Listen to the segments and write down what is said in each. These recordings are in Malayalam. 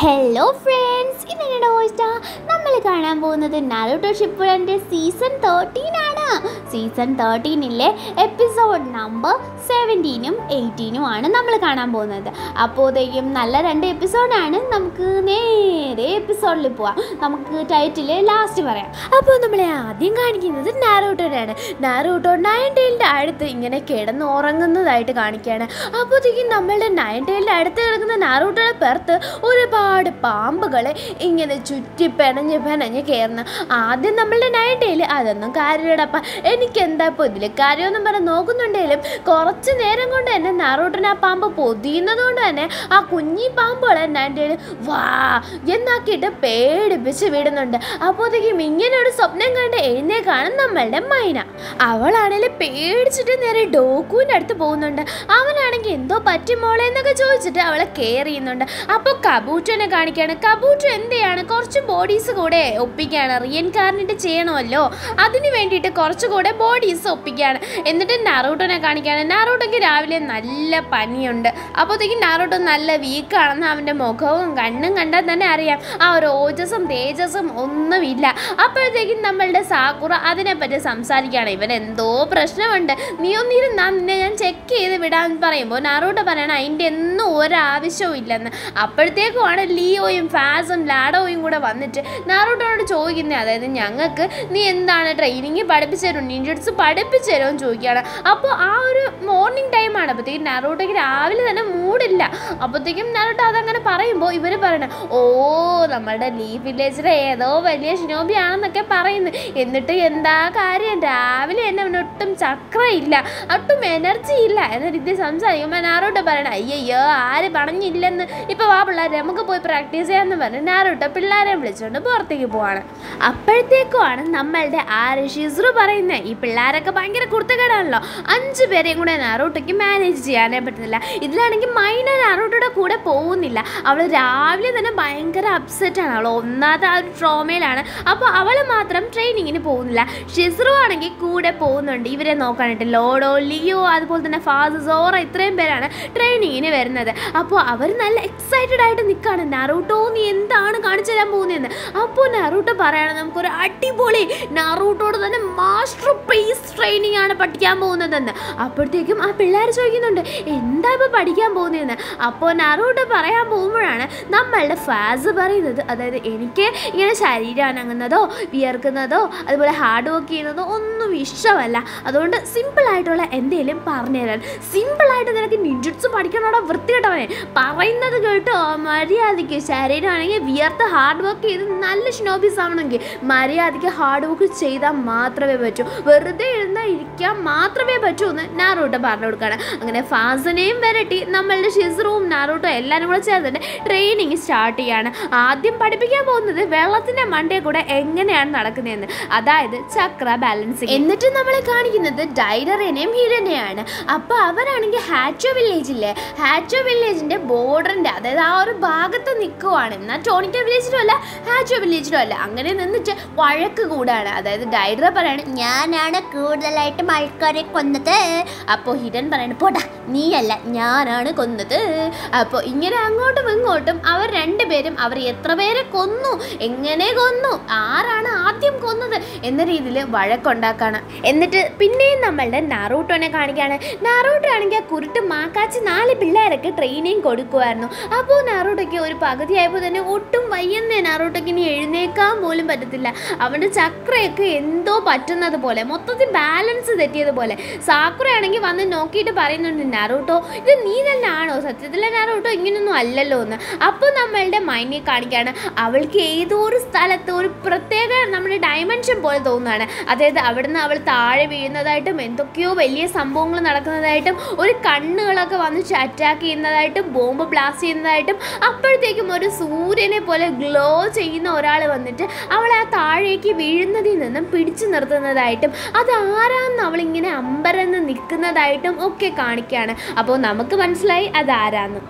ഹലോ ഫ്രണ്ട്സ് ഇന്നെങ്ങനെ ഓയിസ്റ്റാ നമ്മൾ കാണാൻ പോകുന്നത് നാരുട്ടോ ഷിപ്പുരൻ്റെ സീസൺ തേർട്ടീൻ ആണ് സീസൺ തേർട്ടീനിലെ എപ്പിസോഡ് നമ്പർ സെവൻറ്റീനും എയ്റ്റീനും ആണ് നമ്മൾ കാണാൻ പോകുന്നത് അപ്പോഴത്തേക്കും നല്ല രണ്ട് എപ്പിസോഡാണ് നമുക്ക് നേരെ എപ്പിസോഡിൽ പോവാം നമുക്ക് ടൈറ്റിൽ ലാസ്റ്റ് പറയാം അപ്പോൾ നമ്മളെ ആദ്യം കാണിക്കുന്നത് നാരോട്ടോനാണ് നാരോട്ടോ നയൻ ടൈലിൻ്റെ അടുത്ത് ഇങ്ങനെ കിടന്ന് ഉറങ്ങുന്നതായിട്ട് കാണിക്കുകയാണ് അപ്പോഴത്തേക്കും നമ്മളുടെ നയൻ ടൈലിൻ്റെ അടുത്ത് കിടക്കുന്ന നാരോട്ടോയുടെ പുറത്ത് ഒരുപാട് പാമ്പുകളെ ഇങ്ങനെ ചുറ്റി പെണഞ്ഞ് പെണഞ്ഞ് കയറുന്നു ആദ്യം നമ്മളുടെ നയൻ ടൈല് അതൊന്നും കാര്യമില്ലടപ്പ എനിക്ക് എന്താ ഇപ്പോൾ ഇതിൽ കാര്യമൊന്നും പറഞ്ഞ് നോക്കുന്നുണ്ടെങ്കിലും കുറച്ച് നേരം കൊണ്ട് തന്നെ നാറൂട്ടൻ ആ പാമ്പ് പൊതിയുന്നത് കൊണ്ട് തന്നെ ആ കുഞ്ഞി പാമ്പുകളെ നയൻ ടൈല് വാ എന്നാക്കിയിട്ട് പേടിപ്പിച്ച് വിടുന്നുണ്ട് അപ്പോഴത്തേക്കും ഇങ്ങനെ ഒരു സ്വപ്നം കണ്ട് എഴുന്നേക്കാണ് നമ്മളുടെ മൈന അവളാണെങ്കിൽ പേടിച്ചിട്ട് നേരെ ഡോക്കുവിൻ്റെ അടുത്ത് പോകുന്നുണ്ട് അവനാണെങ്കിൽ എന്തോ പറ്റി മോളെ എന്നൊക്കെ ചോദിച്ചിട്ട് അവളെ കെയർ ചെയ്യുന്നുണ്ട് അപ്പോൾ കബൂറ്റനെ കാണിക്കുകയാണ് കബൂറ്റ എന്ത് ചെയ്യാണ് കുറച്ച് ബോഡീസ് കൂടെ ഒപ്പിക്കുകയാണ് റീഎൻകാർണിട്ട് ചെയ്യണമല്ലോ അതിന് വേണ്ടിയിട്ട് കുറച്ചുകൂടെ ബോഡീസ് ഒപ്പിക്കുകയാണ് എന്നിട്ട് നാറൂട്ടോനെ കാണിക്കുകയാണ് നാറൂട്ടോക്ക് രാവിലെ നല്ല പനിയുണ്ട് അപ്പോഴത്തേക്കും നാറൂട്ടോ നല്ല വീക്കാണെന്ന് അവൻ്റെ മുഖവും കണ്ണും കണ്ടാൽ തന്നെ അറിയാം ആ ഒരു ഓജസ്സും തേജസ്സും ഒന്നുമില്ല അപ്പോഴത്തേക്കും നമ്മളുടെ സാക്കുറ അതിനെപ്പറ്റി സംസാരിക്കുകയാണ് ഇവൻ എന്തോ പ്രശ്നമുണ്ട് നീ ഒന്നിരുന്നാ നിന്നെ ഞാൻ ചെക്ക് ചെയ്ത് വിടാൻ പറയുമ്പോൾ നാറൂട്ടോ പറയണം അതിൻ്റെ ഒന്നും ഒരാവശ്യവും ഇല്ലെന്ന് അപ്പോഴത്തേക്കുമാണ് ലിയോയും ഫാസും ലാഡോയും കൂടെ വന്നിട്ട് നാറൂട്ടോനോട് ചോദിക്കുന്നത് അതായത് ഞങ്ങൾക്ക് നീ എന്താണ് ട്രെയിനിങ് പഠിപ്പിച്ചു തരും നിൻജുട്സ് പഠിപ്പിച്ചു തരുമെന്ന് ചോദിക്കുകയാണ് അപ്പോൾ ആ ഒരു മോർണിംഗ് ടൈമാണ് അപ്പോഴത്തേക്കും നാറൂട്ടോയ്ക്ക് രാവിലെ തന്നെ മൂടില്ല അപ്പോഴത്തേക്കും നാറൂട്ടോ അതങ്ങനെ പറയുമ്പോൾ ഇവർ പറയണം ഓ നമ്മുടെ ലീഫ് വില്ലേജിലെ ഏതോ വലിയ ഷിനോബിയാണെന്നൊക്കെ പറയുന്നു എന്നിട്ട് എന്താ കാര്യം രാവിലെ തന്നെ അവന് ഒട്ടും ചക്രയില്ല ഒട്ടും എനർജി ഇല്ല എന്ന രീതി സംസാരിക്കുമ്പോൾ നാറൂട്ടോ പറയണം അയ്യോ ആര് പറഞ്ഞില്ലെന്ന് ഇപ്പോൾ വാ പിള്ളേരെ നമുക്ക് പോയി പ്രാക്ടീസ് ചെയ്യാമെന്ന് പറഞ്ഞ് നാറൂട്ടോ പിള്ളേരെ വിളിച്ചുകൊണ്ട് പുറത്തേക്ക് പോവാണ് അപ്പോഴത്തേക്കുമാണ് നമ്മളുടെ ആര് ഷിസ്രു പറയുന്നത് ഈ പിള്ളേരൊക്കെ ഭയങ്കര കുർത്തക്കേടാണല്ലോ അഞ്ച് പേരെയും കൂടെ നാറൂട്ടോയ്ക്ക് മാനേജ് ചെയ്യാനേ പറ്റുന്നില്ല ഇതിലാണെങ്കിൽ മൈന നാറൂട്ടോയുടെ കൂടെ പോകുന്നില്ല അവൾ രാവിലെ തന്നെ ഭയങ്കര അപ്സെറ്റാണ് അവൾ ഒന്നാമത്തെ ആ ഒരു ട്രോമയിലാണ് അപ്പോൾ അവൾ മാത്രം ട്രെയിനിങ്ങിന് പോകുന്നില്ല ഷിസ്രു ആണെങ്കിൽ കൂടെ പോകുന്നുണ്ട് ഇവരെ നോക്കാനായിട്ട് ലോഡോ ലിയോ അതുപോലെ തന്നെ ഫാസ് സോറ ഇത്രയും പേരാണ് ട്രെയിനിങ്ങിന് വരുന്നത് അപ്പോൾ അവർ നല്ല എക്സൈറ്റഡ് ആയിട്ട് നിൽക്കുകയാണ് നറൂട്ടോ നീ എന്താണ് കാണിച്ചു തരാൻ പോകുന്നതെന്ന് അപ്പോൾ നറൂട്ടോ പറയണം നമുക്കൊരു അടിപൊളി നറൂട്ടോട് തന്നെ മാസ്റ്റർ പീസ് ട്രെയിനിങ് ആണ് പഠിക്കാൻ പോകുന്നതെന്ന് അപ്പോഴത്തേക്കും ആ പിള്ളേർ ചോദിക്കുന്നുണ്ട് എന്താ ഇപ്പോൾ പഠിക്കാൻ പോകുന്നതെന്ന് അപ്പോൾ നറൂട്ടോ പറയാൻ പോകുമ്പോഴാണ് നമ്മളുടെ ഫാസ് പറയുന്നത് അതായത് എനിക്ക് ഇങ്ങനെ ശരീരം അനങ്ങുന്നതോ വിയർക്കുന്നതോ അതുപോലെ ഹാർഡ് വർക്ക് ചെയ്യുന്നതോ ഒന്നും ഇഷ്ടമല്ല അതുകൊണ്ട് സിമ്പിളായിട്ടുള്ള എന്തെങ്കിലും പറഞ്ഞുതരാൻ സിമ്പിളായിട്ട് നിനക്ക് നിഞ്ചുട്സ് പഠിക്കണോടാ വൃത്തികെട്ടവനെ പറയുന്നത് കേട്ടോ മര്യാദയ്ക്ക് ശരീരമാണെങ്കിൽ വിയർത്ത് ഹാർഡ് വർക്ക് ചെയ്ത് നല്ല ഷ്നോബീസ് ആവണമെങ്കിൽ മര്യാദയ്ക്ക് ഹാർഡ് വർക്ക് ചെയ്താൽ മാത്രമേ പറ്റൂ വെറുതെ ഇരുന്നാൽ ഇരിക്കാൻ മാത്രമേ പറ്റൂ എന്ന് നാറൂട്ടോ പറഞ്ഞു കൊടുക്കുകയാണ് അങ്ങനെ ഫാസനെയും വരട്ടി നമ്മളുടെ ഷിസ്റുവും നാറൂട്ടോ എല്ലാവരും കൂടെ ചേർന്നിട്ട് ട്രെയിനിങ് സ്റ്റാർട്ട് ചെയ്യാണ് ആദ്യം പഠിപ്പിക്കാൻ പോകുന്നത് വെള്ളത്തിൻ്റെ മണ്ടേ കൂടെ എങ്ങനെയാണ് നടക്കുന്നതെന്ന് അതായത് ചക്ര ബാലൻസിങ് എന്നിട്ട് നമ്മളെ കാണിക്കുന്നത് ഡൈഡറിനെയും ഹിരനെയാണ് അപ്പോൾ അവരാണെങ്കിൽ ഹാച്ചോ വില്ലേജില്ലേ ഹാച്ചോ വില്ലേജിൻ്റെ ബോർഡറിൻ്റെ അതായത് ആ ഒരു ഭാഗത്ത് നിൽക്കുവാണ് എന്നാൽ ടോണിക്ക വില്ലേജിലും അല്ല ഹാച്ചോ വില്ലേജിലും അല്ല അങ്ങനെ നിന്നിട്ട് വഴക്ക് കൂടാണ് അതായത് ഡൈഡറ പറയാണ് ഞാനാണ് കൂടുതലായിട്ട് ആൾക്കാരെ കൊന്നത് അപ്പോൾ ഹിരൻ പറയണ പോടാ നീയല്ല ഞാനാണ് കൊന്നത് അപ്പോൾ ഇങ്ങനെ അങ്ങോട്ടും ഇങ്ങോട്ടും അവർ രണ്ടുപേരും അവർ എത്ര പേരെ കൊന്നു എങ്ങനെ കൊന്നു ആരാണ് ആദ്യം കൊന്നത് എന്ന രീതിയിൽ വഴക്കുണ്ടാക്കാണ് എന്നിട്ട് പിന്നെയും നമ്മളുടെ നാറൂട്ടോനെ കാണിക്കുകയാണ് നാറൂട്ടോ ആണെങ്കിൽ ആ കുരുട്ട് മാക്കാച്ചി നാല് പിള്ളേരൊക്കെ ട്രെയിനിങ് കൊടുക്കുമായിരുന്നു അപ്പോൾ നാറൂട്ടോയ്ക്ക് ഒരു പകുതിയായപ്പോൾ തന്നെ ഒട്ടും വയ്യെന്നേ നാറൂട്ടോയ്ക്ക് ഇനി എഴുന്നേക്കാൻ പോലും പറ്റത്തില്ല അവൻ്റെ ചക്രയൊക്കെ എന്തോ പറ്റുന്നത് പോലെ മൊത്തത്തിൽ ബാലൻസ് തെറ്റിയതുപോലെ സാക്കുറയാണെങ്കിൽ വന്ന് നോക്കിയിട്ട് പറയുന്നുണ്ട് നാറൂട്ടോ ഇത് നീ തന്നെ ആണോ സത്യത്തിൽ നാറൂട്ടോ ഇങ്ങനൊന്നും അല്ലല്ലോ എന്ന് അപ്പോൾ നമ്മളുടെ മൈനെ കാണിക്കുകയാണ് അവൾക്ക് ഏതോ ഒരു സ്ഥലത്ത് ഒരു പ്രത്യേക നമ്മുടെ ഡയമെൻഷൻ പോലെ തോന്നുകയാണ് അതായത് അവിടുന്ന് അവൾ താഴെ വീഴുന്നതായിട്ടും എന്തൊക്കെയോ വലിയ സംഭവങ്ങൾ നടക്കുന്നതായിട്ടും ഒരു കണ്ണുകളൊക്കെ വന്ന് അറ്റാക്ക് ചെയ്യുന്നതായിട്ടും ബോംബ് ബ്ലാസ്റ്റ് ചെയ്യുന്നതായിട്ടും അപ്പോഴത്തേക്കും ഒരു സൂര്യനെ പോലെ ഗ്ലോ ചെയ്യുന്ന ഒരാൾ വന്നിട്ട് അവളെ ആ താഴേക്ക് വീഴുന്നതിൽ നിന്നും പിടിച്ചു നിർത്തുന്നതായിട്ടും അത് ആരാന്ന് അവളിങ്ങനെ അമ്പരന്ന് നിൽക്കുന്നതായിട്ടും ഒക്കെ കാണിക്കുകയാണ് അപ്പോൾ നമുക്ക് മനസ്സിലായി അത് ആരാന്ന്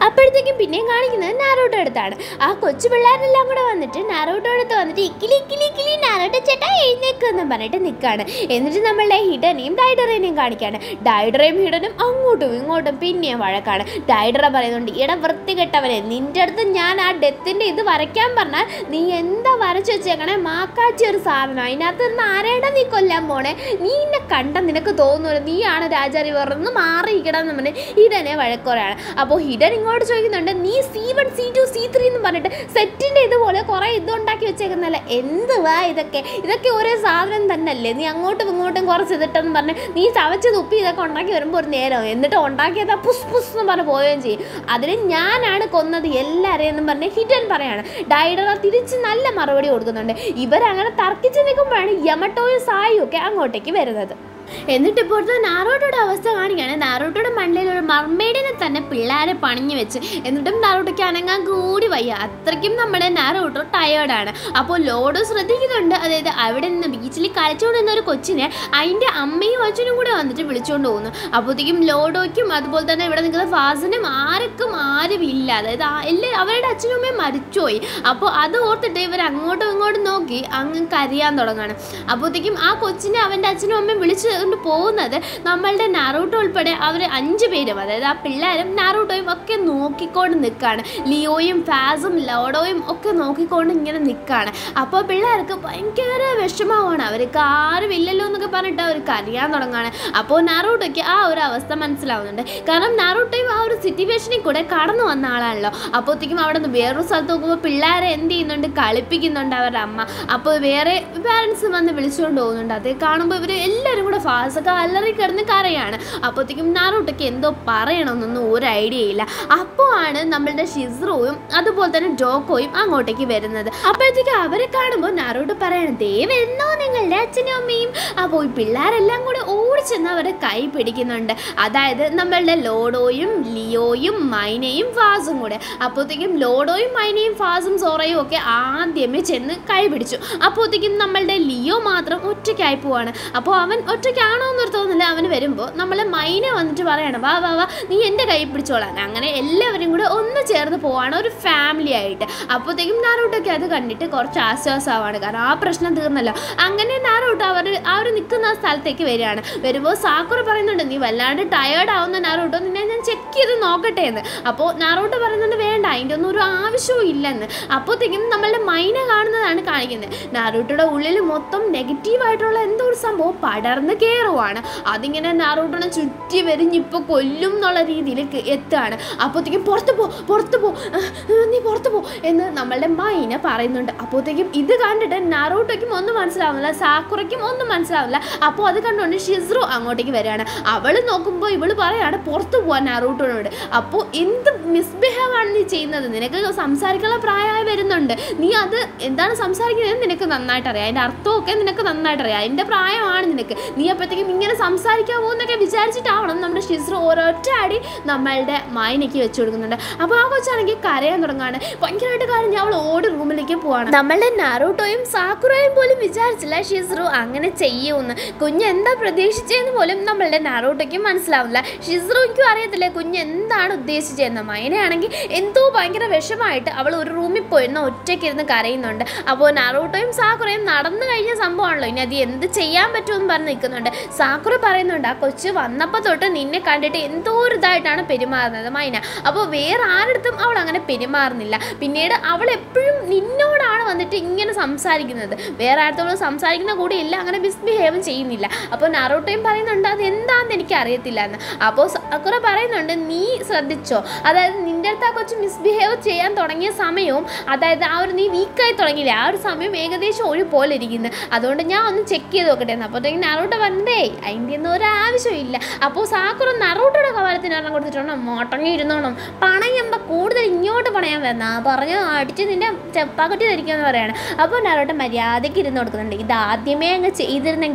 അപ്പോഴത്തേക്കും പിന്നെയും കാണിക്കുന്നത് നാരോട്ടോ അടുത്താണ് ആ കൊച്ചു പിള്ളേരെല്ലാം കൂടെ വന്നിട്ട് നാരോട്ടോ അടുത്ത് വന്നിട്ട് ഇക്കിലി ഇക്കിലി ഇക്കിലി നാരോട്ടോ ചേട്ടാ എഴുന്നേക്ക് എന്ന് പറഞ്ഞിട്ട് നിൽക്കുകയാണ് എന്നിട്ട് നമ്മളുടെ ഹിഡനെയും ഡൈഡറേനെയും കാണിക്കുകയാണ് ഡൈഡറയും ഹിഡനും അങ്ങോട്ടും ഇങ്ങോട്ടും പിന്നെയും വഴക്കാണ് ഡൈഡറ പറയുന്നുണ്ട് ഇട വൃത്തികെട്ടവനെ നിന്റെ അടുത്ത് ഞാൻ ആ ഡെത്തിൻ്റെ ഇത് വരയ്ക്കാൻ പറഞ്ഞാൽ നീ എന്താ വരച്ചു വെച്ചേക്കണേ മാക്കാച്ചി ഒരു സാധനം അതിനകത്ത് നിന്ന് ആരേടാ നീ കൊല്ലാൻ പോണേ നീ എന്നെ കണ്ട നിനക്ക് തോന്നുന്നു നീയാണ് രാജാരി പറഞ്ഞ് മാറിയിരിക്കണം എന്ന് പറഞ്ഞ് ഹിഡനെ വഴക്കുറയാണ് അപ്പോൾ ഹിഡൻ ഇങ്ങോട്ട് ചോദിക്കുന്നുണ്ട് നീ C one C two C three എന്ന് പറഞ്ഞിട്ട് സെറ്റിൻ്റെ ഇതുപോലെ കുറേ ഇതുണ്ടാക്കി വെച്ചേക്കുന്നല്ല എന്തുവാ ഇതൊക്കെ ഇതൊക്കെ ഒരേ സാധനം തന്നെയല്ലേ നീ അങ്ങോട്ടും ഇങ്ങോട്ടും കുറച്ച് ഇതിട്ടെന്ന് പറഞ്ഞ് നീ ചവച്ച് തുപ്പി ഇതൊക്കെ ഉണ്ടാക്കി വരുമ്പോൾ ഒരു നേരം എന്നിട്ട് ഉണ്ടാക്കിയത് പുസ് പുസ് എന്ന് പറഞ്ഞ് പോവുകയും ചെയ്യും അതിന് ഞാനാണ് കൊന്നത് എല്ലാവരെയും എന്നും പറഞ്ഞ് ഹിഡൻ പറയാണ് ഡൈഡറ തിരിച്ച് നല്ല മറുപടി കൊടുക്കുന്നുണ്ട് ഇവരങ്ങനെ തർക്കിച്ച് നിൽക്കുമ്പോഴാണ് യമട്ടോയും സായും ഒക്കെ അങ്ങോട്ടേക്ക് വരുന്നത് എന്നിട്ട് ഇപ്പോഴത്തെ നാറോട്ടോയുടെ അവസ്ഥ കാണിക്കുകയാണ് നാറോട്ടോയുടെ മണ്ടയിൽ ഒരു മർമേഡിനെ തന്നെ പിള്ളേരെ പണിഞ്ഞു വെച്ച് എന്നിട്ടും നാറോട്ടോയ്ക്ക് അനങ്ങാൻ കൂടി വയ്യ അത്രയ്ക്കും നമ്മുടെ നാറോട്ടോ ടയേർഡാണ് അപ്പോൾ ലോഡോ ശ്രദ്ധിക്കുന്നുണ്ട് അതായത് അവിടെ നിന്ന് ബീച്ചിൽ കളിച്ചുകൊണ്ട് നിന്ന ഒരു കൊച്ചിനെ അതിൻ്റെ അമ്മയും അച്ഛനും കൂടെ വന്നിട്ട് വിളിച്ചുകൊണ്ട് പോകുന്നു അപ്പോഴത്തേക്കും ലോഡോയ്ക്കും അതുപോലെ തന്നെ ഇവിടെ നിൽക്കുന്ന ഫാസിനും ആർക്കും ആരും ഇല്ല അതായത് ആ- എല്ലാ അവരുടെ അച്ഛനും അമ്മയും മരിച്ചുപോയി അപ്പോൾ അത് ഓർത്തിട്ട് ഇവർ അങ്ങോട്ടും ഇങ്ങോട്ടും നോക്കി അങ്ങ് കരയാൻ തുടങ്ങാണ് അപ്പോഴത്തേക്കും ആ കൊച്ചിനെ അവൻ്റെ അച്ഛനും അമ്മയും വിളിച്ച് കൊണ്ട് പോകുന്നത് നമ്മളുടെ നാറൂട്ടോ ഉൾപ്പെടെ അവർ അഞ്ച് പേരും അതായത് ആ പിള്ളേരും നാറൂട്ടോയും ഒക്കെ നോക്കിക്കൊണ്ട് നിൽക്കുകയാണ് ലിയോയും ഫാസും ലോഡോയും ഒക്കെ നോക്കിക്കൊണ്ട് ഇങ്ങനെ നിൽക്കുകയാണ് അപ്പോൾ പിള്ളേർക്ക് ഭയങ്കര വിഷമമാണ് അവർക്ക് ആരും ഇല്ലല്ലോ എന്നൊക്കെ പറഞ്ഞിട്ട് അവർക്ക് അറിയാൻ തുടങ്ങുകയാണ് അപ്പോൾ നാറൂട്ടോയ്ക്ക് ആ ഒരു അവസ്ഥ മനസ്സിലാവുന്നുണ്ട് കാരണം നാറൂട്ടോയും ആ ഒരു സിറ്റുവേഷനിൽ കൂടെ കടന്നു വന്ന ആളാണല്ലോ അപ്പോഴത്തേക്കും അവിടെ നിന്ന് വേറൊരു സ്ഥലത്ത് നോക്കുമ്പോൾ പിള്ളേരെ എന്ത് ചെയ്യുന്നുണ്ട് കളിപ്പിക്കുന്നുണ്ട് അവരുടെ അമ്മ അപ്പോൾ വേറെ പാരൻസ് വന്ന് വിളിച്ചുകൊണ്ട് പോകുന്നുണ്ട് അത് കാണുമ്പോൾ ഇവർ എല്ലാവരും കൂടെ ഫാസൊക്കെ അലറി കിടന്ന് കരയാണ് അപ്പോഴത്തേക്കും നാറൂട്ടയ്ക്ക് എന്തോ പറയണമെന്നൊന്നും ഒരു ഐഡിയ ഇല്ല അപ്പോൾ ആണ് നമ്മളുടെ ഷിസ്രുവും അതുപോലെ തന്നെ ജോക്കോയും അങ്ങോട്ടേക്ക് വരുന്നത് അപ്പോഴത്തേക്കും അവരെ കാണുമ്പോൾ നാറൂട്ട് പറയണം ദേ വരുന്നോ നിങ്ങളുടെ അച്ഛനും അമ്മയും അപ്പോൾ ഈ പിള്ളേരെല്ലാം കൂടെ ഓടിച്ചെന്ന് അവരെ കൈ പിടിക്കുന്നുണ്ട് അതായത് നമ്മളുടെ ലോഡോയും ലിയോയും മൈനയും ഫാസും കൂടെ അപ്പോഴത്തേക്കും ലോഡോയും മൈനയും ഫാസും സോറയും ഒക്കെ ആദ്യമേ ചെന്ന് കൈ പിടിച്ചു അപ്പോഴത്തേക്കും നമ്മളുടെ ലിയോ മാത്രം ഒറ്റയ്ക്കായി പോവാണ് അപ്പോൾ അവൻ ഒറ്റയ്ക്കാണോ എന്നൊരു തോന്നില്ല അവന് വരുമ്പോൾ നമ്മളെ മൈന വന്നിട്ട് പറയണം വാ വാ വാ നീ എൻ്റെ കൈ പിടിച്ചോളാൻ അങ്ങനെ എല്ലാവരും കൂടെ ഒന്ന് ചേർന്ന് പോവാണ് ഒരു ഫാമിലി ആയിട്ട് അപ്പോഴത്തേക്കും നാറൂട്ടൊക്കെ അത് കണ്ടിട്ട് കുറച്ച് ആശ്വാസമാവാണ് കാരണം ആ പ്രശ്നം തീർന്നല്ലോ അങ്ങനെ നാറൂട്ടോ അവർ ആ ഒരു നിൽക്കുന്ന ആ സ്ഥലത്തേക്ക് വരികയാണ് വരുമ്പോൾ സാക്കുറ പറയുന്നുണ്ട് നീ വല്ലാണ്ട് ടയേർഡ് ആവുന്ന നാറൂട്ടോ നിന്നെ ഞാൻ ചെക്ക് ചെയ്ത് നോക്കട്ടെ എന്ന് അപ്പോൾ നാറൂട്ടോ പറയുന്നുണ്ട് വേണ്ട അതിൻ്റെ ഒന്നും ഒരു ആവശ്യവും ഇല്ലെന്ന് അപ്പോഴത്തേക്കും നമ്മളുടെ മൈന കാണുന്നതാണ് കാണിക്കുന്നത് നാറൂട്ടോയുടെ ഉള്ളിൽ മൊത്തം നെഗറ്റീവായിട്ടുള്ള എന്തോ ഒരു സംഭവം പടർന്ന് കയറുവാണ് അതിങ്ങനെ നാറൂട്ടോനെ ചുറ്റി വരിഞ്ഞ് ഇപ്പോൾ കൊല്ലും എന്നുള്ള രീതിയിൽ എത്തുകയാണ് അപ്പോഴത്തേക്കും പുറത്ത് പോ പുറത്ത് പോ അഹ് നീ പുറത്ത് പോ എന്ന് നമ്മളുടെ മൈന പറയുന്നുണ്ട് അപ്പോഴത്തേക്കും ഇത് കണ്ടിട്ട് നാറൂട്ടോയ്ക്കും ഒന്നും മനസ്സിലാവുന്നില്ല സാക്കുറയ്ക്കും ഒന്നും മനസ്സിലാവില്ല അപ്പോൾ അത് കണ്ടുകൊണ്ട് ഷിസ്രു അങ്ങോട്ടേക്ക് വരികയാണ് അവൾ നോക്കുമ്പോൾ ഇവള് പറയാണ് പുറത്ത് പോവാൻ നാറൂട്ടോനോട് അപ്പോൾ എന്ത് മിസ്ബിഹേവ് ആണ് നീ ചെയ്യുന്നത് നിനക്ക് സംസാരിക്കാനുള്ള പ്രായമായി വരുന്നുണ്ട് നീ അത് എന്താണ് സംസാരിക്കുന്നത് നിനക്ക് നന്നായിട്ട് അറിയാം അതിൻ്റെ അർത്ഥമൊക്കെ നിനക്ക് നന്നായിട്ട് അറിയാം അതിൻ്റെ പ്രായമാണ് നിനക്ക് നീ അപ്പോഴത്തേക്കും ഇങ്ങനെ സംസാരിക്കാമോ എന്നൊക്കെ വിചാരിച്ചിട്ടാവണം നമ്മുടെ ഷിസ്രു ഓരോറ്റ അടി നമ്മളുടെ മായനയ്ക്ക് വെച്ച് കൊടുക്കുന്നുണ്ട് അപ്പോൾ ആ കൊച്ചാണെങ്കിൽ കരയാൻ തുടങ്ങാണ് ഭയങ്കരമായിട്ട് കരഞ്ഞ് അവൾ ഓടി റൂമിലേക്ക് പോവാണ് നമ്മളുടെ നാറൂട്ടോയും സാക്കുറയും പോലും വിചാരിച്ചില്ല ഷിസ്രു അങ്ങനെ ചെയ്യുമെന്ന് കുഞ്ഞ് എന്താ പ്രതീക്ഷിച്ചതെന്ന് പോലും നമ്മളുടെ നാറൂട്ടോയ്ക്കും മനസ്സിലാവില്ല ഷിസ്രുയ്ക്കും അറിയത്തില്ല കുഞ്ഞ് എന്താണ് ഉദ്ദേശിച്ചതെന്ന് മൈനയാണെങ്കിൽ എന്തോ ഭയങ്കര വിഷമായിട്ട് അവൾ ഒരു റൂമിൽ പോയിരുന്ന ഒറ്റയ്ക്ക് ഇരുന്ന് കരയുന്നുണ്ട് അപ്പോൾ നാറൂട്ടോയും സാക്കുറയും നടന്നു കഴിഞ്ഞ സംഭവമാണല്ലോ ഇനി അത് എന്ത് ചെയ്യാൻ പറ്റുമെന്ന് പറഞ്ഞ് നിൽക്കുന്നുണ്ട് സാക്കുറ പറയുന്നുണ്ട് ആ കൊച്ചു വന്നപ്പോൾ തൊട്ട് നിന്നെ കണ്ടിട്ട് എന്തോ ഒരു ഇതായിട്ടാണ് പെരുമാറുന്നത് മൈന അപ്പോൾ വേറെ ആരടുത്തും അവൾ അങ്ങനെ പെരുമാറുന്നില്ല പിന്നീട് അവൾ എപ്പോഴും നിന്നോടാണ് വന്നിട്ട് ഇങ്ങനെ സംസാരിക്കുന്നത് വേറെ ആരത്തോളം സംസാരിക്കുന്ന കൂടി ഇല്ല അങ്ങനെ മിസ്ബിഹേവും ചെയ്യുന്നില്ല അപ്പോൾ നാറൂട്ടോയും പറയുന്നുണ്ട് അത് എന്താണെന്ന് എനിക്ക് അറിയത്തില്ല എന്ന് അപ്പോൾ സാക്കുറ പറയുന്നുണ്ട് നീ ശ്രദ്ധിച്ചോ അതായത് നിൻ്റെ അടുത്ത് ആ കൊച്ചു മിസ്ബിഹേവ് ചെയ്യാൻ തുടങ്ങിയ സമയവും അതായത് ആ ഒരു നീ വീക്കായി തുടങ്ങിയില്ലേ ആ ഒരു സമയം ഏകദേശം ഒരു പോലെ ഇരിക്കുന്നു അതുകൊണ്ട് ഞാൻ ഒന്ന് ചെക്ക് ചെയ്ത് നോക്കട്ടെ എന്ന് അപ്പോഴത്തേക്കും നറൂട്ട പറഞ്ഞേ അതിൻ്റെ ഒന്നും ഒരു ആവശ്യമില്ല അപ്പോൾ സാക്കുറ നറൂട്ടയുടെ കവാലത്തിന് ഒരെണ്ണം കൊടുത്തിട്ടുണ്ട് മോട്ടങ്ങി ഇരുന്നോണം പണയുമ്പോൾ കൂടുതൽ ഇങ്ങോട്ട് പണയാൻ വരുന്ന പറഞ്ഞു അടിച്ച് നിന്റെ ചെപ്പാക്കട്ടി ധരിക്കുമെന്ന് പറയാണ് അപ്പോൾ നറൂട്ട മര്യാദയ്ക്ക് ഇരുന്ന് കൊടുക്കുന്നുണ്ട് ഇത് ആദ്യമേ അങ്ങ് ചെയ്തിരുന്നെങ്കിൽ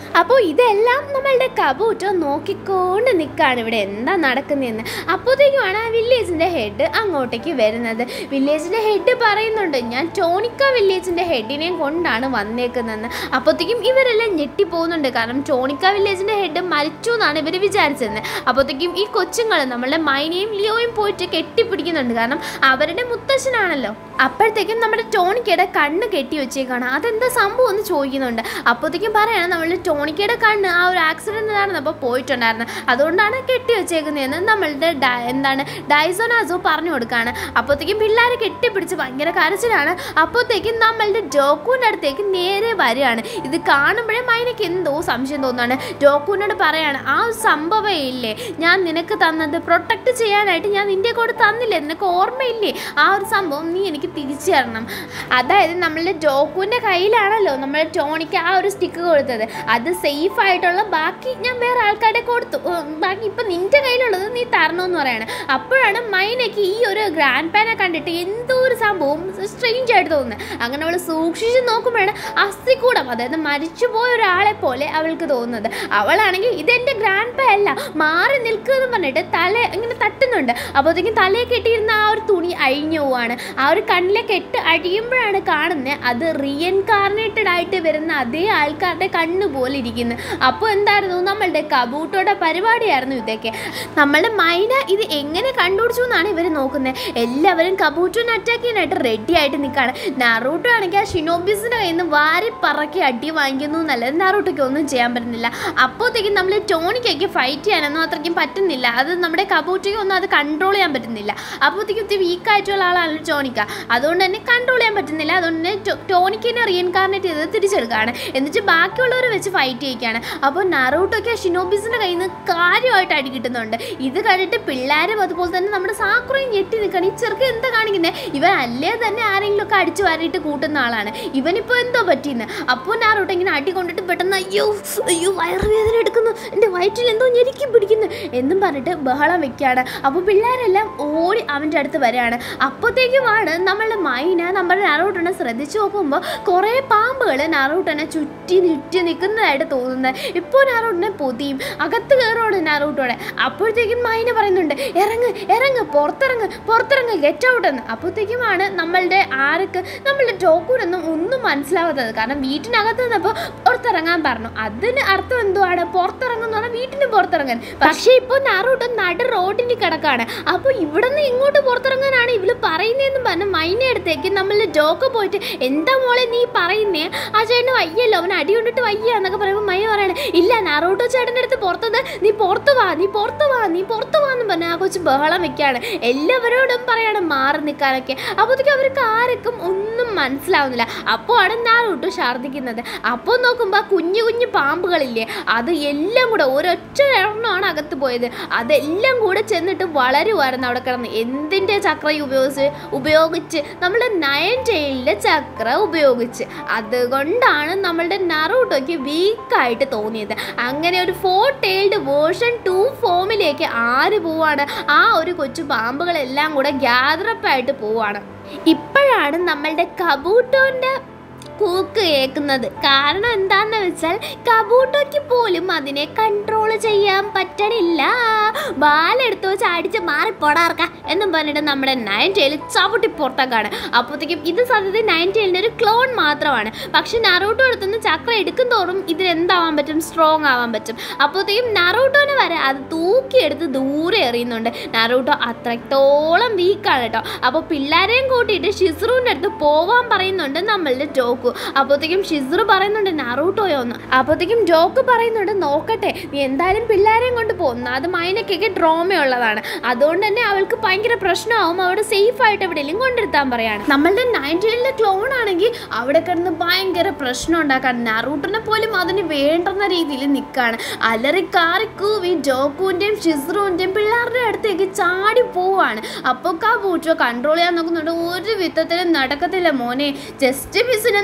അപ്പോൾ ഇതെല്ലാം നമ്മളുടെ കബൂട്ടോ നോക്കിക്കൊണ്ട് നിൽക്കുകയാണ് ഇവിടെ എന്താ നടക്കുന്നതെന്ന് അപ്പോഴത്തേക്കുമാണ് ആ വില്ലേജിൻ്റെ ഹെഡ് അങ്ങോട്ടേക്ക് വരുന്നത് വില്ലേജിൻ്റെ ഹെഡ് പറയുന്നുണ്ട് ഞാൻ ടോണിക്ക വില്ലേജിൻ്റെ ഹെഡിനെയും കൊണ്ടാണ് വന്നേക്കുന്നതെന്ന് അപ്പോഴത്തേക്കും ഇവരെല്ലാം ഞെട്ടിപ്പോകുന്നുണ്ട് കാരണം ടോണിക്ക വില്ലേജിൻ്റെ ഹെഡ് മരിച്ചു എന്നാണ് ഇവർ വിചാരിച്ചത് അപ്പോഴത്തേക്കും ഈ കൊച്ചുങ്ങൾ നമ്മളുടെ മൈനയും ലിയോയും പോയിട്ട് കെട്ടിപ്പിടിക്കുന്നുണ്ട് കാരണം അവരുടെ മുത്തശ്ശനാണല്ലോ അപ്പോഴത്തേക്കും നമ്മുടെ ടോണിക്കയുടെ കണ്ണ് കെട്ടി വെച്ചേക്കാണ് അതെന്താ സംഭവം എന്ന് ചോദിക്കുന്നുണ്ട് അപ്പോഴത്തേക്കും പറയണം നമ്മളുടെ ടോണിക്കയുടെ കണ്ണ് ആ ഒരു ആക്സിഡൻറ്റ് നടന്നപ്പോൾ പോയിട്ടുണ്ടായിരുന്നു അതുകൊണ്ടാണ് കെട്ടി വെച്ചേക്കുന്നതെന്ന് നമ്മളുടെ ഡ- എന്താണ് ഡൈസോനാസോ പറഞ്ഞു കൊടുക്കുകയാണ് അപ്പോഴത്തേക്കും പിള്ളേരെ കെട്ടിപ്പിടിച്ച് ഭയങ്കര കരച്ചിലാണ് അപ്പോഴത്തേക്കും നമ്മളുടെ ഡോക്കുവിൻ്റെ അടുത്തേക്ക് നേരെ വരികയാണ് ഇത് കാണുമ്പോഴേ മൈനയ്ക്ക് എന്തോ സംശയം തോന്നുകയാണ് ഡോക്കുവിനോട് പറയാണ് ആ ഒരു സംഭവം ഇല്ലേ ഞാൻ നിനക്ക് തന്നത് പ്രൊട്ടക്ട് ചെയ്യാനായിട്ട് ഞാൻ നിന്റെ കൂടെ തന്നില്ലേ നിനക്ക് ഓർമ്മയില്ലേ ആ ഒരു സംഭവം നീ എനിക്ക് തിരിച്ചു തരണം അതായത് നമ്മളുടെ ഡോക്കുവിൻ്റെ കയ്യിലാണല്ലോ നമ്മൾ ടോണിക്ക് ആ ഒരു സ്റ്റിക്ക് കൊടുത്തത് അത് സേഫ് ആയിട്ടുള്ള ബാക്കി ഞാൻ വേറെ ആൾക്കാരുടെ കൊടുത്തു ഉം, ബാക്കി ഇപ്പം നിന്റെ കയ്യിലുള്ളത് നീ തരണമെന്ന് പറയാണ് അപ്പോഴാണ് മൈനയ്ക്ക് ഈ ഒരു ഗ്രാൻഡ് പാനെ കണ്ടിട്ട് എന്തോ ഒരു സംഭവം സ്ട്രെയിഞ്ച് ആയിട്ട് തോന്നുന്നത് അങ്ങനെ അവൾ സൂക്ഷിച്ച് നോക്കുമ്പോഴാണ് അസ്ഥിക്കൂടം അതായത് മരിച്ചുപോയ ഒരാളെ പോലെ അവൾക്ക് തോന്നുന്നത് അവളാണെങ്കിൽ ഇതെൻ്റെ ഗ്രാൻഡ് പാ അല്ല മാറി നിൽക്കുമെന്ന് പറഞ്ഞിട്ട് തല ഇങ്ങനെ തട്ടുന്നുണ്ട് അപ്പോഴത്തേക്കും തലയെ കെട്ടിയിരുന്ന ആ ഒരു തുണി അഴിഞ്ഞു പോവാണ് ആ ഒരു കണ്ണിലെ കെട്ട് അഴിയുമ്പോഴാണ് കാണുന്നത് അത് റീഎൻകാർണേറ്റഡ് ആയിട്ട് വരുന്ന അതേ ആൾക്കാരുടെ കണ്ണ് പോലെ ഇരിക്കുന്നു അപ്പോൾ എന്തായിരുന്നു നമ്മളുടെ കബൂട്ടോടെ പരിപാടിയായിരുന്നു ഇതൊക്കെ നമ്മളുടെ മൈന ഇത് എങ്ങനെ കണ്ടുപിടിച്ചു എന്നാണ് ഇവർ നോക്കുന്നത് എല്ലാവരും കബൂട്ടോനെ അറ്റാക്ക് ചെയ്യാനായിട്ട് റെഡി ആയിട്ട് നിൽക്കുകയാണ് നറൂട്ടോ ആണെങ്കിൽ ആ ഷിനോബിസിൻ്റെ കയ്യിൽ നിന്ന് വാരി പറക്കി അടി വാങ്ങിക്കുന്നു എന്നല്ലാതെ നറൂട്ടോയ്ക്ക് ഒന്നും ചെയ്യാൻ പറ്റുന്നില്ല അപ്പോഴത്തേക്കും നമ്മൾ ടോണിക്കൊക്കെ ഫൈറ്റ് ചെയ്യാനൊന്നും അത്രയ്ക്കും പറ്റുന്നില്ല അത് നമ്മുടെ കബൂട്ടയ്ക്ക് ഒന്നും അത് കൺട്രോൾ ചെയ്യാൻ പറ്റുന്നില്ല അപ്പോഴത്തേക്കും ഇത്തിരി വീക്കായിട്ടുള്ള ആളാണ് ടോണിക്ക അതുകൊണ്ട് തന്നെ കൺട്രോൾ ചെയ്യാൻ പറ്റുന്നില്ല അതുകൊണ്ട് തന്നെ ടോ- ടോണിക്കിനെ റീഎൻകാർണേറ്റ് ചെയ്ത് തിരിച്ചെടുക്കുകയാണ് എന്നിട്ട് ബാക്കിയുള്ളവരെ വെച്ച് ഫൈറ്റ് ചെയ്യിക്കുകയാണ് അപ്പോൾ നറൂട്ടൊക്കെ ഷിനോബിസിൻ്റെ കയ്യിൽ നിന്ന് കാര്യമായിട്ട് അടി കിട്ടുന്നുണ്ട് ഇത് കണ്ടിട്ട് പിള്ളേരും അതുപോലെ തന്നെ നമ്മുടെ സാക്കുറയും ഞെട്ടി നിൽക്കുകയാണ് ഈ ചെറുക്കൻ എന്താ കാണിക്കുന്നത് ഇവൻ അല്ലേ തന്നെ ആരെങ്കിലും ഒക്കെ അടിച്ചു വാരിയിട്ട് കൂട്ടുന്ന ആളാണ് ഇവനിപ്പോൾ എന്തോ പറ്റിയെന്ന് അപ്പോൾ നാറൂട്ട് ഇങ്ങനെ അടി കൊണ്ടിട്ട് പെട്ടെന്ന് അയ്യോ അയ്യോ വയറുവേദന എടുക്കുന്നു എൻ്റെ വയറ്റിൽ എന്തോ ഞെരുക്കി പിടിക്കുന്നു എന്നും പറഞ്ഞിട്ട് ബഹളം വെക്കുകയാണ് അപ്പോൾ പിള്ളേരെല്ലാം ഓടി അവൻ്റെ അടുത്ത് വരികയാണ് അപ്പോഴത്തേക്കുമാണ് നമ്മളുടെ മൈന നമ്മുടെ നാറൂട്ടനെ ശ്രദ്ധിച്ചു നോക്കുമ്പോൾ കുറേ പാമ്പുകൾ നാറൂട്ടനെ ചുറ്റി ചുറ്റി നിൽക്കുന്നതായിട്ട് തോന്നുന്നത് ഇപ്പോൾ നാറൂട്ടനെ പൊതിയും അകത്ത് കയറുവാണ് നാറൂട്ടോടെ അപ്പോഴത്തേക്കും മൈന പറയുന്നുണ്ട് ഇറങ്ങ് ഇറങ്ങ് പുറത്തിറങ്ങ് പുറത്തിറങ്ങ് ഗെറ്റ് ഔട്ട് എന്ന് അപ്പോഴത്തേക്കുമാണ് നമ്മളുടെ ആർക്ക് നമ്മളുടെ ടോക്കൂനൊന്നും ഒന്നും മനസ്സിലാവാത്തത് കാരണം വീട്ടിനകത്ത് നിന്നപ്പോൾ പുറത്തിറങ്ങാൻ പറഞ്ഞു അതിന് അർത്ഥം എന്തുവാണ് പുറത്തിറങ്ങുന്ന പറഞ്ഞാൽ വീട്ടിന് പുറത്തിറങ്ങാൻ പക്ഷേ ഇപ്പോൾ നാറൂട്ട് നടു റോഡിന് കിടക്കാണ് അപ്പോൾ ഇവിടെ നിന്ന് ഇങ്ങോട്ട് പുറത്തിറങ്ങാനാണ് ഇവള് പറയുന്നതെന്ന് പറഞ്ഞ് മൈനെ അടുത്തേക്ക് നമ്മളുടെ ജോക്ക് പോയിട്ട് എന്താ മോളെ നീ പറയുന്നേ ആ ചേട്ടന് വയ്യല്ലോ അവൻ അടി കൊണ്ടിട്ട് വയ്യ എന്നൊക്കെ പറയുമ്പോൾ മൈ പറയണേ ഇല്ല നാറൂട്ടോ ചേട്ടൻ്റെ അടുത്ത് പുറത്തത് നീ പുറത്ത് വാ നീ പുറത്ത് വാ നീ പുറത്ത് വാ എന്ന് പറഞ്ഞ് ആ കൊച്ചു ബഹളം വെക്കാണ് എല്ലാവരോടും പറയാണ് മാറി നിൽക്കാനൊക്കെ അപ്പോഴത്തേക്കും അവർക്ക് ആർക്കും ഒന്നും മനസ്സിലാവുന്നില്ല അപ്പോൾ ആണ് നാറൂട്ടോ ഛർദ്ദിക്കുന്നത് അപ്പോൾ നോക്കുമ്പോൾ കുഞ്ഞു കുഞ്ഞു പാമ്പുകളില്ലേ അത് എല്ലാം കൂടെ ഒരൊറ്റ എണ്ണമാണ് അകത്ത് പോയത് അതെല്ലാം കൂടെ ചെന്നിട്ട് വളരുമായിരുന്നു അവിടെ കിടന്ന് എന്തിൻ്റെ ചക്ര ഉപയോഗിച്ച് ഉപയോഗിച്ച് നമ്മുടെ നയൻ ടെയിലിൻ്റെ ചക്ര ഉപയോഗിച്ച് അതുകൊണ്ടാണ് നമ്മളുടെ നറൂട്ടോയ്ക്ക് വീക്കായിട്ട് തോന്നിയത് അങ്ങനെ ഒരു ഫോർ ടെയിൽഡ് വേർഷൻ ടു ഫോമിലേക്ക് ആര് പോവാണ് ആ ഒരു കൊച്ചു പാമ്പുകളെല്ലാം കൂടെ ഗ്യാദറപ്പ് ആയിട്ട് പോവാണ് ഇപ്പോഴാണ് നമ്മളുടെ കബൂട്ടോൻ്റെ കൂക്ക് കേൾക്കുന്നത് കാരണം എന്താന്ന് വെച്ചാൽ കബൂട്ടോയ്ക്ക് പോലും അതിനെ കൺട്രോൾ ചെയ്യാൻ പറ്റണില്ല ബാലെടുത്ത് വെച്ച് അടിച്ച് മാറി പൊടാർക്ക എന്നും പറഞ്ഞിട്ട് നമ്മുടെ നയൻ ടൈൽ ചവിട്ടി പുറത്തേക്കാണ് അപ്പോഴത്തേക്കും ഇത് സത്യത്തിൽ നയൻ ടൈലിൻ്റെ ഒരു ക്ലോൺ മാത്രമാണ് പക്ഷെ നറൂട്ടോ എടുത്തുനിന്ന് ചക്ര എടുക്കും തോറും ഇതിന് എന്താവാൻ പറ്റും സ്ട്രോങ് ആവാൻ പറ്റും അപ്പോഴത്തേക്കും നറൂട്ടോനെ വരെ അത് തൂക്കിയെടുത്ത് ദൂരെ എറിയുന്നുണ്ട് നറൂട്ടോ അത്രത്തോളം വീക്കാണ് കേട്ടോ അപ്പോൾ പിള്ളേരെയും കൂട്ടിയിട്ട് ഷിസ്റുവിൻ്റെ അടുത്ത് പോവാൻ പറയുന്നുണ്ട് നമ്മളുടെ ജോക്കു അപ്പോഴത്തേക്കും ഷിസ്റു പറയുന്നുണ്ട് നറൂട്ടോയോ എന്ന് അപ്പോഴത്തേക്കും ജോക്ക് പറയുന്നുണ്ട് നോക്കട്ടെ നീ എന്തായാലും പിള്ളേരെയും കൊണ്ട് പോകുന്നു അത് മൈനക്കൊക്കെ ഡ്രോമയുള്ളതാണ് അതുകൊണ്ട് തന്നെ അവൾക്ക് ഭയങ്കര പ്രശ്നമാവും അവിടെ സേഫ് ആയിട്ട് എവിടെയെങ്കിലും കൊണ്ടിരുത്താൻ പറയാണ് നമ്മളുടെ നയൻറ്റീനിലെ ക്ലോൺ ആണെങ്കിൽ അവിടെ കിടന്ന് ഭയങ്കര പ്രശ്നം ഉണ്ടാക്കാൻ നറൂട്ടനെ പോലും അതിന് വേണ്ടുന്ന രീതിയിൽ നിൽക്കുകയാണ് അലറിക്കാറിക്കൂവി ജോക്കുവിൻ്റെയും ഷിസ്റുവിൻ്റെയും പിള്ളേരുടെ അടുത്തേക്ക് ചാടി പോവാണ് അപ്പോൾ കാ പൂച്ചോ കൺട്രോൾ ചെയ്യാൻ നോക്കുന്നുണ്ട് ഒരു വിധത്തിലും നടക്കത്തില്ല മോനെ ജസ്റ്റ് മിസ്സിനെ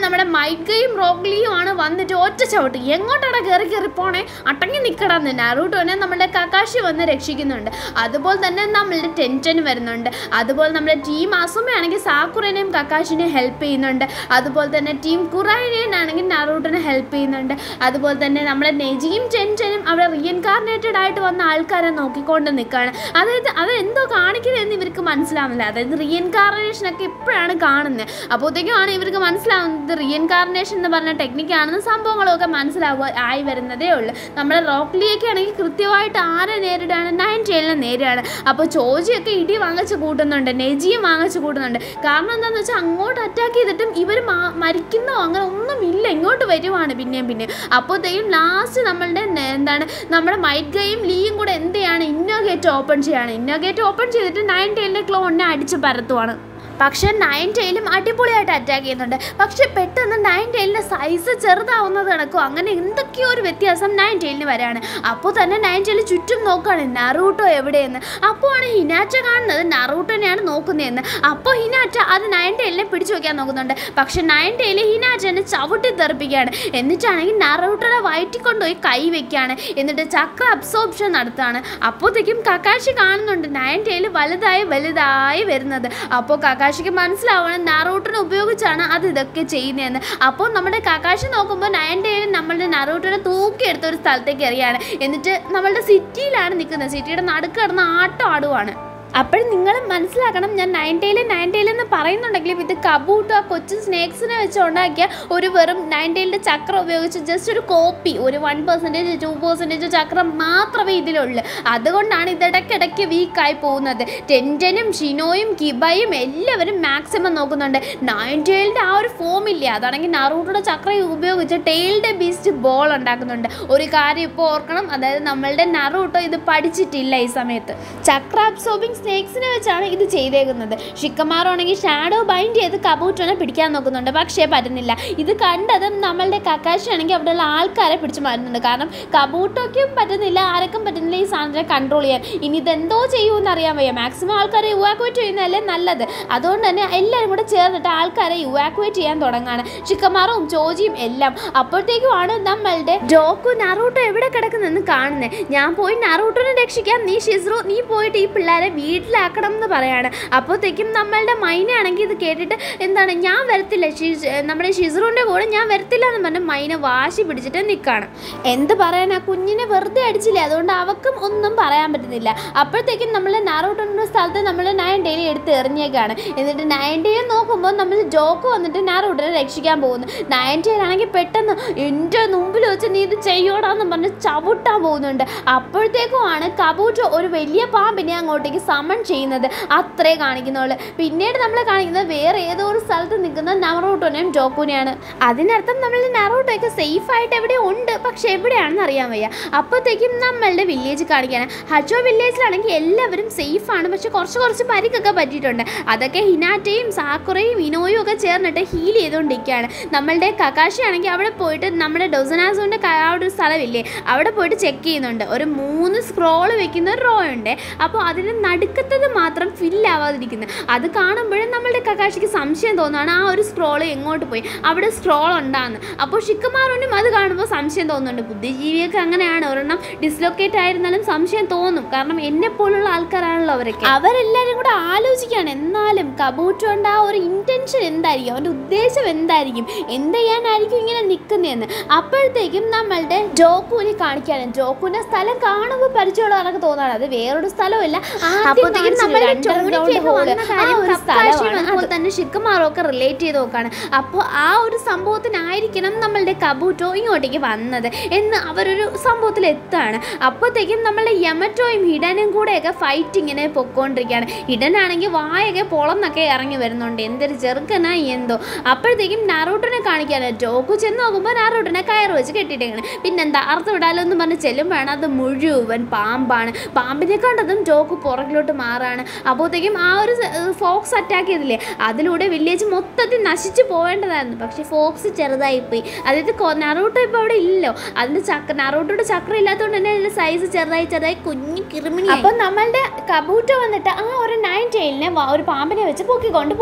നമ്മുടെ മൈക്കയും റോഗ്ലിയും ആണ് വന്നിട്ട് ഒറ്റ ചവിട്ട് എങ്ങോട്ടാണ് കയറി കയറി പോണേ അടങ്ങി നിൽക്കണമെന്ന് നാറൂട്ടോനെ നമ്മുടെ കക്കാശി വന്ന് രക്ഷിക്കുന്നുണ്ട് അതുപോലെ തന്നെ നമ്മളുടെ ടെൻഷൻ വരുന്നുണ്ട് അതുപോലെ നമ്മുടെ ടീം അസുമയാണെങ്കിൽ സാക്കുറനെയും കക്കാശിനെയും ഹെൽപ്പ് ചെയ്യുന്നുണ്ട് അതുപോലെ തന്നെ ടീം കുറൈനെയും ആണെങ്കിൽ നാറൂട്ടനെ ഹെൽപ്പ് ചെയ്യുന്നുണ്ട് അതുപോലെ തന്നെ നമ്മുടെ നെജിയും ടെൻഷനും അവിടെ റീഇൻകാർണേറ്റഡ് ആയിട്ട് വന്ന ആൾക്കാരെ നോക്കിക്കൊണ്ട് നിൽക്കുകയാണ് അതായത് അവരെന്തോ കാണിക്കുന്നതെന്ന് ഇവർക്ക് മനസ്സിലാവുന്നില്ല അതായത് റീഇൻകാർണേഷൻ ഒക്കെ ഇപ്പോഴാണ് കാണുന്നത് അപ്പോഴത്തേക്കുമാണ് ഇവർക്ക് മനസ്സിലാവുന്നത് റീഇൻകാർണേഷൻ എന്ന് പറഞ്ഞ ടെക്നിക്കാണെന്ന് സംഭവങ്ങളൊക്കെ മനസ്സിലാവുക ആയി വരുന്നതേ ഉള്ളൂ നമ്മുടെ റോക്ലിയൊക്കെ ആണെങ്കിൽ കൃത്യമായിട്ട് ആരെ നേരിടാണ് നയൻ ടേലിനെ നേരിടാണ് അപ്പോൾ ചോജിയൊക്കെ ഇടി വാങ്ങിച്ച് കൂട്ടുന്നുണ്ട് നെജിയും വാങ്ങിച്ച് കൂട്ടുന്നുണ്ട് കാരണം എന്താണെന്ന് വെച്ചാൽ അങ്ങോട്ട് അറ്റാക്ക് ചെയ്തിട്ടും ഇവർ മരിക്കുന്നോ അങ്ങനെ ഒന്നുമില്ല ഇങ്ങോട്ട് വരുവാണ് പിന്നെയും പിന്നെയും അപ്പോഴത്തേക്കും ലാസ്റ്റ് നമ്മളുടെ നെ- എന്താണ് നമ്മുടെ മൈറ്റ് ഗയും ലീയും കൂടെ എന്ത് ചെയ്യാണ് ഇന്നോ ഗേറ്റ് ഓപ്പൺ ചെയ്യാണ് ഇന്നോ ഗേറ്റ് ഓപ്പൺ ചെയ്തിട്ട് നയൻ ടേലിൻ്റെ ക്ലോണിനെ അടിച്ച് പരത്തുവാണ് പക്ഷേ നയൻ ടൈലും അടിപൊളിയായിട്ട് അറ്റാക്ക് ചെയ്യുന്നുണ്ട് പക്ഷെ പെട്ടെന്ന് നയൻ ടൈലിൻ്റെ സൈസ് ചെറുതാവുന്നത് കണക്കും അങ്ങനെ എന്തൊക്കെയോ ഒരു വ്യത്യാസം നയൻ ടൈലിന് വരാണ് അപ്പോൾ തന്നെ നയൻ ടൈൽ ചുറ്റും നോക്കുകയാണ് നറൂട്ടോ എവിടെയെന്ന് അപ്പോൾ ആണ് ഹിനാറ്റ കാണുന്നത് നറൂട്ടോനെയാണ് നോക്കുന്നതെന്ന് അപ്പോൾ ഹിനാറ്റ അത് നയൻ ടൈലിനെ പിടിച്ചു വയ്ക്കാൻ നോക്കുന്നുണ്ട് പക്ഷെ നയൻ ടൈൽ ഹിനാറ്റനെ ചവിട്ടി തെറിപ്പിക്കുകയാണ് എന്നിട്ടാണെങ്കിൽ നറൂട്ടോനെ വയറ്റി കൊണ്ടുപോയി കൈ വെക്കുകയാണ് എന്നിട്ട് ചക്ര അബ്സോർപ്ഷൻ നടത്തുകയാണ് അപ്പോഴത്തേക്കും കക്കാശി കാണുന്നുണ്ട് നയൻ ടൈൽ വലുതായി വലുതായി വരുന്നത് അപ്പോൾ കക്കാശിക്ക് മനസ്സിലാവണം നറൂട്ടിനെ ഉപയോഗിച്ചാണ് അത് ഇതൊക്കെ ചെയ്യുന്നതെന്ന് അപ്പോൾ നമ്മുടെ കക്കാശി നോക്കുമ്പോൾ നയൻ ടൈൽ നമ്മളുടെ നറൂട്ടിനെ തൂക്കിയെടുത്ത ഒരു സ്ഥലത്തേക്ക് എറിയാണ് എന്നിട്ട് നമ്മളുടെ സിറ്റിയിലാണ് നിൽക്കുന്നത് സിറ്റിയുടെ നടുക്ക് കിടന്ന് ആട്ടം ആടുവാണ് അപ്പോൾ നിങ്ങൾ മനസ്സിലാക്കണം ഞാൻ നയൻ ടൈൽ നയൻ ടൈൽ എന്ന് പറയുന്നുണ്ടെങ്കിലും ഇത് കബൂട്ട് ആ കൊച്ചു സ്നേക്സിനെ വെച്ച് ഉണ്ടാക്കിയ ഒരു വെറും നയൻ ടൈലിൻ്റെ ചക്രം ഉപയോഗിച്ച് ജസ്റ്റ് ഒരു കോപ്പി ഒരു വൺ പെർസെൻറ്റേജ് ടു പെർസെൻറ്റേജ് ചക്രം മാത്രമേ ഇതിലുള്ളൂ അതുകൊണ്ടാണ് ഇത് ഇടയ്ക്കിടയ്ക്ക് വീക്കായി പോകുന്നത് ടെൻറ്റനും ഷിനോയും കിബയും എല്ലാവരും മാക്സിമം നോക്കുന്നുണ്ട് നയൻ ടൈലിൻ്റെ ആ ഒരു ഫോം ഇല്ല അതാണെങ്കിൽ നറൂട്ടോയുടെ ചക്രം ഉപയോഗിച്ച് ടൈലിൻ്റെ ബീസ്റ്റ് ബോൾ ഉണ്ടാക്കുന്നുണ്ട് ഒരു കാര്യം ഇപ്പോൾ ഓർക്കണം അതായത് നമ്മളുടെ നറൂട്ടോ ഇത് പഠിച്ചിട്ടില്ല ഈ സമയത്ത് ചക്ര അബ്സോർബിങ് സ്നേക്സിനെ വെച്ചാണ് ഇത് ചെയ്തേക്കുന്നത് ഷിക്കമാറാണെങ്കിൽ ഷാഡോ ബൈൻഡ് ചെയ്ത് കബൂട്ടോനെ പിടിക്കാൻ നോക്കുന്നുണ്ട് പക്ഷേ പറ്റുന്നില്ല ഇത് കണ്ടതും നമ്മളുടെ കക്കാശി ആണെങ്കിൽ അവിടെയുള്ള ആൾക്കാരെ പിടിച്ചു മാറ്റുന്നുണ്ട് കാരണം കബൂട്ടോയ്ക്കും പറ്റുന്നില്ല ആർക്കും പറ്റുന്നില്ല ഈ സാധനത്തെ കൺട്രോൾ ചെയ്യാൻ ഇനി ഇതെന്തോ ചെയ്യുമെന്ന് അറിയാൻ വയ്യ മാക്സിമം ആൾക്കാരെ ഇവാക്വേറ്റ് ചെയ്യുന്നതല്ലേ നല്ലത് അതുകൊണ്ട് തന്നെ എല്ലാവരും കൂടെ ചേർന്നിട്ട് ആൾക്കാരെ ഇവാക്വേറ്റ് ചെയ്യാൻ തുടങ്ങാണ് ഷിക്കമാറും ചോജിയും എല്ലാം അപ്പോഴത്തേക്കുമാണ് നമ്മളുടെ ഡോക്കു നറൂട്ടോ എവിടെ കിടക്കുന്നെന്ന് കാണുന്നത് ഞാൻ പോയി നറൂട്ടോനെ രക്ഷിക്കാം നീ ഷിസ്രു നീ പോയിട്ട് ഈ പിള്ളേരെ വീട്ടിലാക്കണം എന്ന് പറയാണ് അപ്പോഴത്തേക്കും നമ്മളുടെ മൈനയാണെങ്കിൽ ഇത് കേട്ടിട്ട് എന്താണ് ഞാൻ വരത്തില്ല ഷിസ് നമ്മുടെ ഷിസ്രുവിൻ്റെ കൂടെ ഞാൻ വരത്തില്ല എന്ന് പറഞ്ഞ് മൈന വാശി പിടിച്ചിട്ട് നിൽക്കുകയാണ് എന്ത് പറയാനാ കുഞ്ഞിനെ വെറുതെ അടിച്ചില്ലേ അതുകൊണ്ട് അവക്കും ഒന്നും പറയാൻ പറ്റുന്നില്ല അപ്പോഴത്തേക്കും നമ്മൾ നാറോട്ടോൻ്റെ സ്ഥലത്ത് നമ്മൾ നയൻ ഡേയിൽ എടുത്ത് എറിഞ്ഞേക്കാണ് എന്നിട്ട് നയൻ ഡേയിൽ നോക്കുമ്പോൾ നമ്മൾ ജോക്ക് വന്നിട്ട് നാറോട്ടിനെ രക്ഷിക്കാൻ പോകുന്നു നയൻ ഡേയിൽ ആണെങ്കിൽ പെട്ടെന്ന് എൻ്റെ മുമ്പിൽ വെച്ച് നീ ഇത് ചെയ്യോടാന്ന് പറഞ്ഞ് ചവിട്ടാൻ പോകുന്നുണ്ട് അപ്പോഴത്തേക്കുമാണ് കബൂട്ട് ഒരു വലിയ പാമ്പിനെ അങ്ങോട്ടേക്ക് സമൺ ചെയ്യുന്നത് അത്രേ കാണിക്കുന്നുള്ളൂ പിന്നീട് നമ്മൾ കാണിക്കുന്നത് വേറെ ഏതോ ഒരു സ്ഥലത്ത് നിൽക്കുന്ന നറൂട്ടോനെയും ജോക്കുനെയാണ് അതിനർത്ഥം നമ്മൾ നറൂട്ടോയൊക്കെ സേഫ് ആയിട്ട് എവിടെ ഉണ്ട് പക്ഷെ എവിടെയാണെന്ന് അറിയാൻ വയ്യ അപ്പോഴത്തേക്കും നമ്മളുടെ വില്ലേജ് കാണിക്കുകയാണ് ഹച്ചോ വില്ലേജിലാണെങ്കിൽ എല്ലാവരും സേഫ് ആണ് പക്ഷെ കുറച്ച് കുറച്ച് പരിക്കൊക്കെ പറ്റിയിട്ടുണ്ട് അതൊക്കെ ഹിനാറ്റയും സാക്കുറയും ഇനോയും ഒക്കെ ചേർന്നിട്ട് ഹീൽ ചെയ്തുകൊണ്ടിരിക്കുകയാണ് നമ്മളുടെ കക്കാശി ആണെങ്കിൽ അവിടെ പോയിട്ട് നമ്മുടെ ഡൊസനാസോൻ്റെ ആ ഒരു സ്ഥലമില്ലേ അവിടെ പോയിട്ട് ചെക്ക് ചെയ്യുന്നുണ്ട് ഒരു മൂന്ന് സ്ക്രോൾ വെക്കുന്ന ഒരു റോ ഉണ്ട് അപ്പോൾ അതിന് നടുക്കത്തത് മാത്രം ഫില്ലാവാതിരിക്കുന്നത് അത് കാണുമ്പോഴും നമ്മളുടെ കക്കാശിക്ക് സംശയം തോന്നുകയാണ് ആ ഒരു സ്ക്രോൾ എങ്ങോട്ട് പോയി അവിടെ സ്ക്രോൾ ഉണ്ടാന്ന് അപ്പോൾ ഷിക്കമാറോനും അത് കാണുമ്പോൾ സംശയം തോന്നുന്നുണ്ട് ബുദ്ധിജീവിയൊക്കെ അങ്ങനെയാണ് ഒരെണ്ണം ഡിസ്ലൊക്കേറ്റ് ആയിരുന്നാലും സംശയം തോന്നും കാരണം എന്നെ പോലുള്ള ആൾക്കാരാണല്ലോ അവരൊക്കെ അവരെല്ലാവരും കൂടെ ആലോചിക്കുകയാണ് എന്നാലും കബൂറ്റോണ്ട് ആ ഒരു ഇന്റൻഷൻ എന്തായിരിക്കും അവൻ്റെ ഉദ്ദേശം എന്തായിരിക്കും എന്ത് ചെയ്യാനായിരിക്കും ഇങ്ങനെ നിൽക്കുന്നതെന്ന് അപ്പോഴത്തേക്കും നമ്മളുടെ ജോക്കുവിനെ കാണിക്കാണ് ജോക്കുവിന്റെ സ്ഥലം കാണുമ്പോൾ പരിചയമുള്ള കണക്ക് തോന്നാണ് അത് വേറൊരു സ്ഥലമല്ല അപ്പോഴത്തേക്കും നമ്മളുടെ ടോണിക്കൊക്കെ വന്ന കാര്യം കക്കാശിയും അതുപോലെ തന്നെ ഷിക്കുമാറും ഒക്കെ റിലേറ്റ് ചെയ്ത് നോക്കാണ് അപ്പോൾ ആ ഒരു സംഭവത്തിനായിരിക്കണം നമ്മളുടെ കബൂറ്റോ ഇങ്ങോട്ടേക്ക് വന്നത് എന്ന് അവരൊരു സംഭവത്തിൽ എത്താണ് അപ്പോഴത്തേക്കും നമ്മളുടെ യമറ്റോയും ഹിഡനും കൂടെയൊക്കെ ഫൈറ്റ് ഇങ്ങനെ പൊക്കോണ്ടിരിക്കുകയാണ് ഹിഡനാണെങ്കിൽ വായൊക്കെ പൊളന്നൊക്കെ ഇറങ്ങി വരുന്നുണ്ട് എന്തൊരു ചെറുക്കനായി എന്തോ അപ്പോഴത്തേക്കും നാറൂട്ടനെ കാണിക്കാണ് ജോക്കു ചെന്ന് നോക്കുമ്പോൾ നാറൂട്ടനെ കയറ് വെച്ച് കെട്ടിയിട്ടേക്കാണ് പിന്നെന്താ അർത്ഥം വിടാലോ എന്ന് പറഞ്ഞ് ചെല്ലുമ്പോഴാണ് അത് മുഴുവൻ പാമ്പാണ് പാമ്പിനെ കണ്ടതും ജോക്ക് പുറകിലോട്ട് മാറാണ് അപ്പോഴത്തേക്കും ആ ഒരു ഫോക്സ് അറ്റാക്ക് ചെയ്തില്ലേ അതിലൂടെ വില്ലേജ് മൊത്തത്തിൽ നശിച്ചു പോവേണ്ടതായിരുന്നു പക്ഷേ ഫോക്സ് ചെറുതായി പോയി അതായത് കൊ- നറൂട്ടോ ഇപ്പോൾ അവിടെ ഇല്ലല്ലോ അതിൻ്റെ ചക്ര നറൂട്ടോയുടെ ചക്രം ഇല്ലാത്തതുകൊണ്ട് തന്നെ അതിൻ്റെ സൈസ് ചെറുതായി ചെറുതായി കുഞ്ഞു കിറുമിണി അപ്പം നമ്മളുടെ കബൂട്ട വന്നിട്ട് ആ ഒരു നയൻ ടൈലിനെ ഒരു പാമ്പിനെ വെച്ച് പൊക്കിക്കൊണ്ട് പോവാണ് കുഞ്ഞു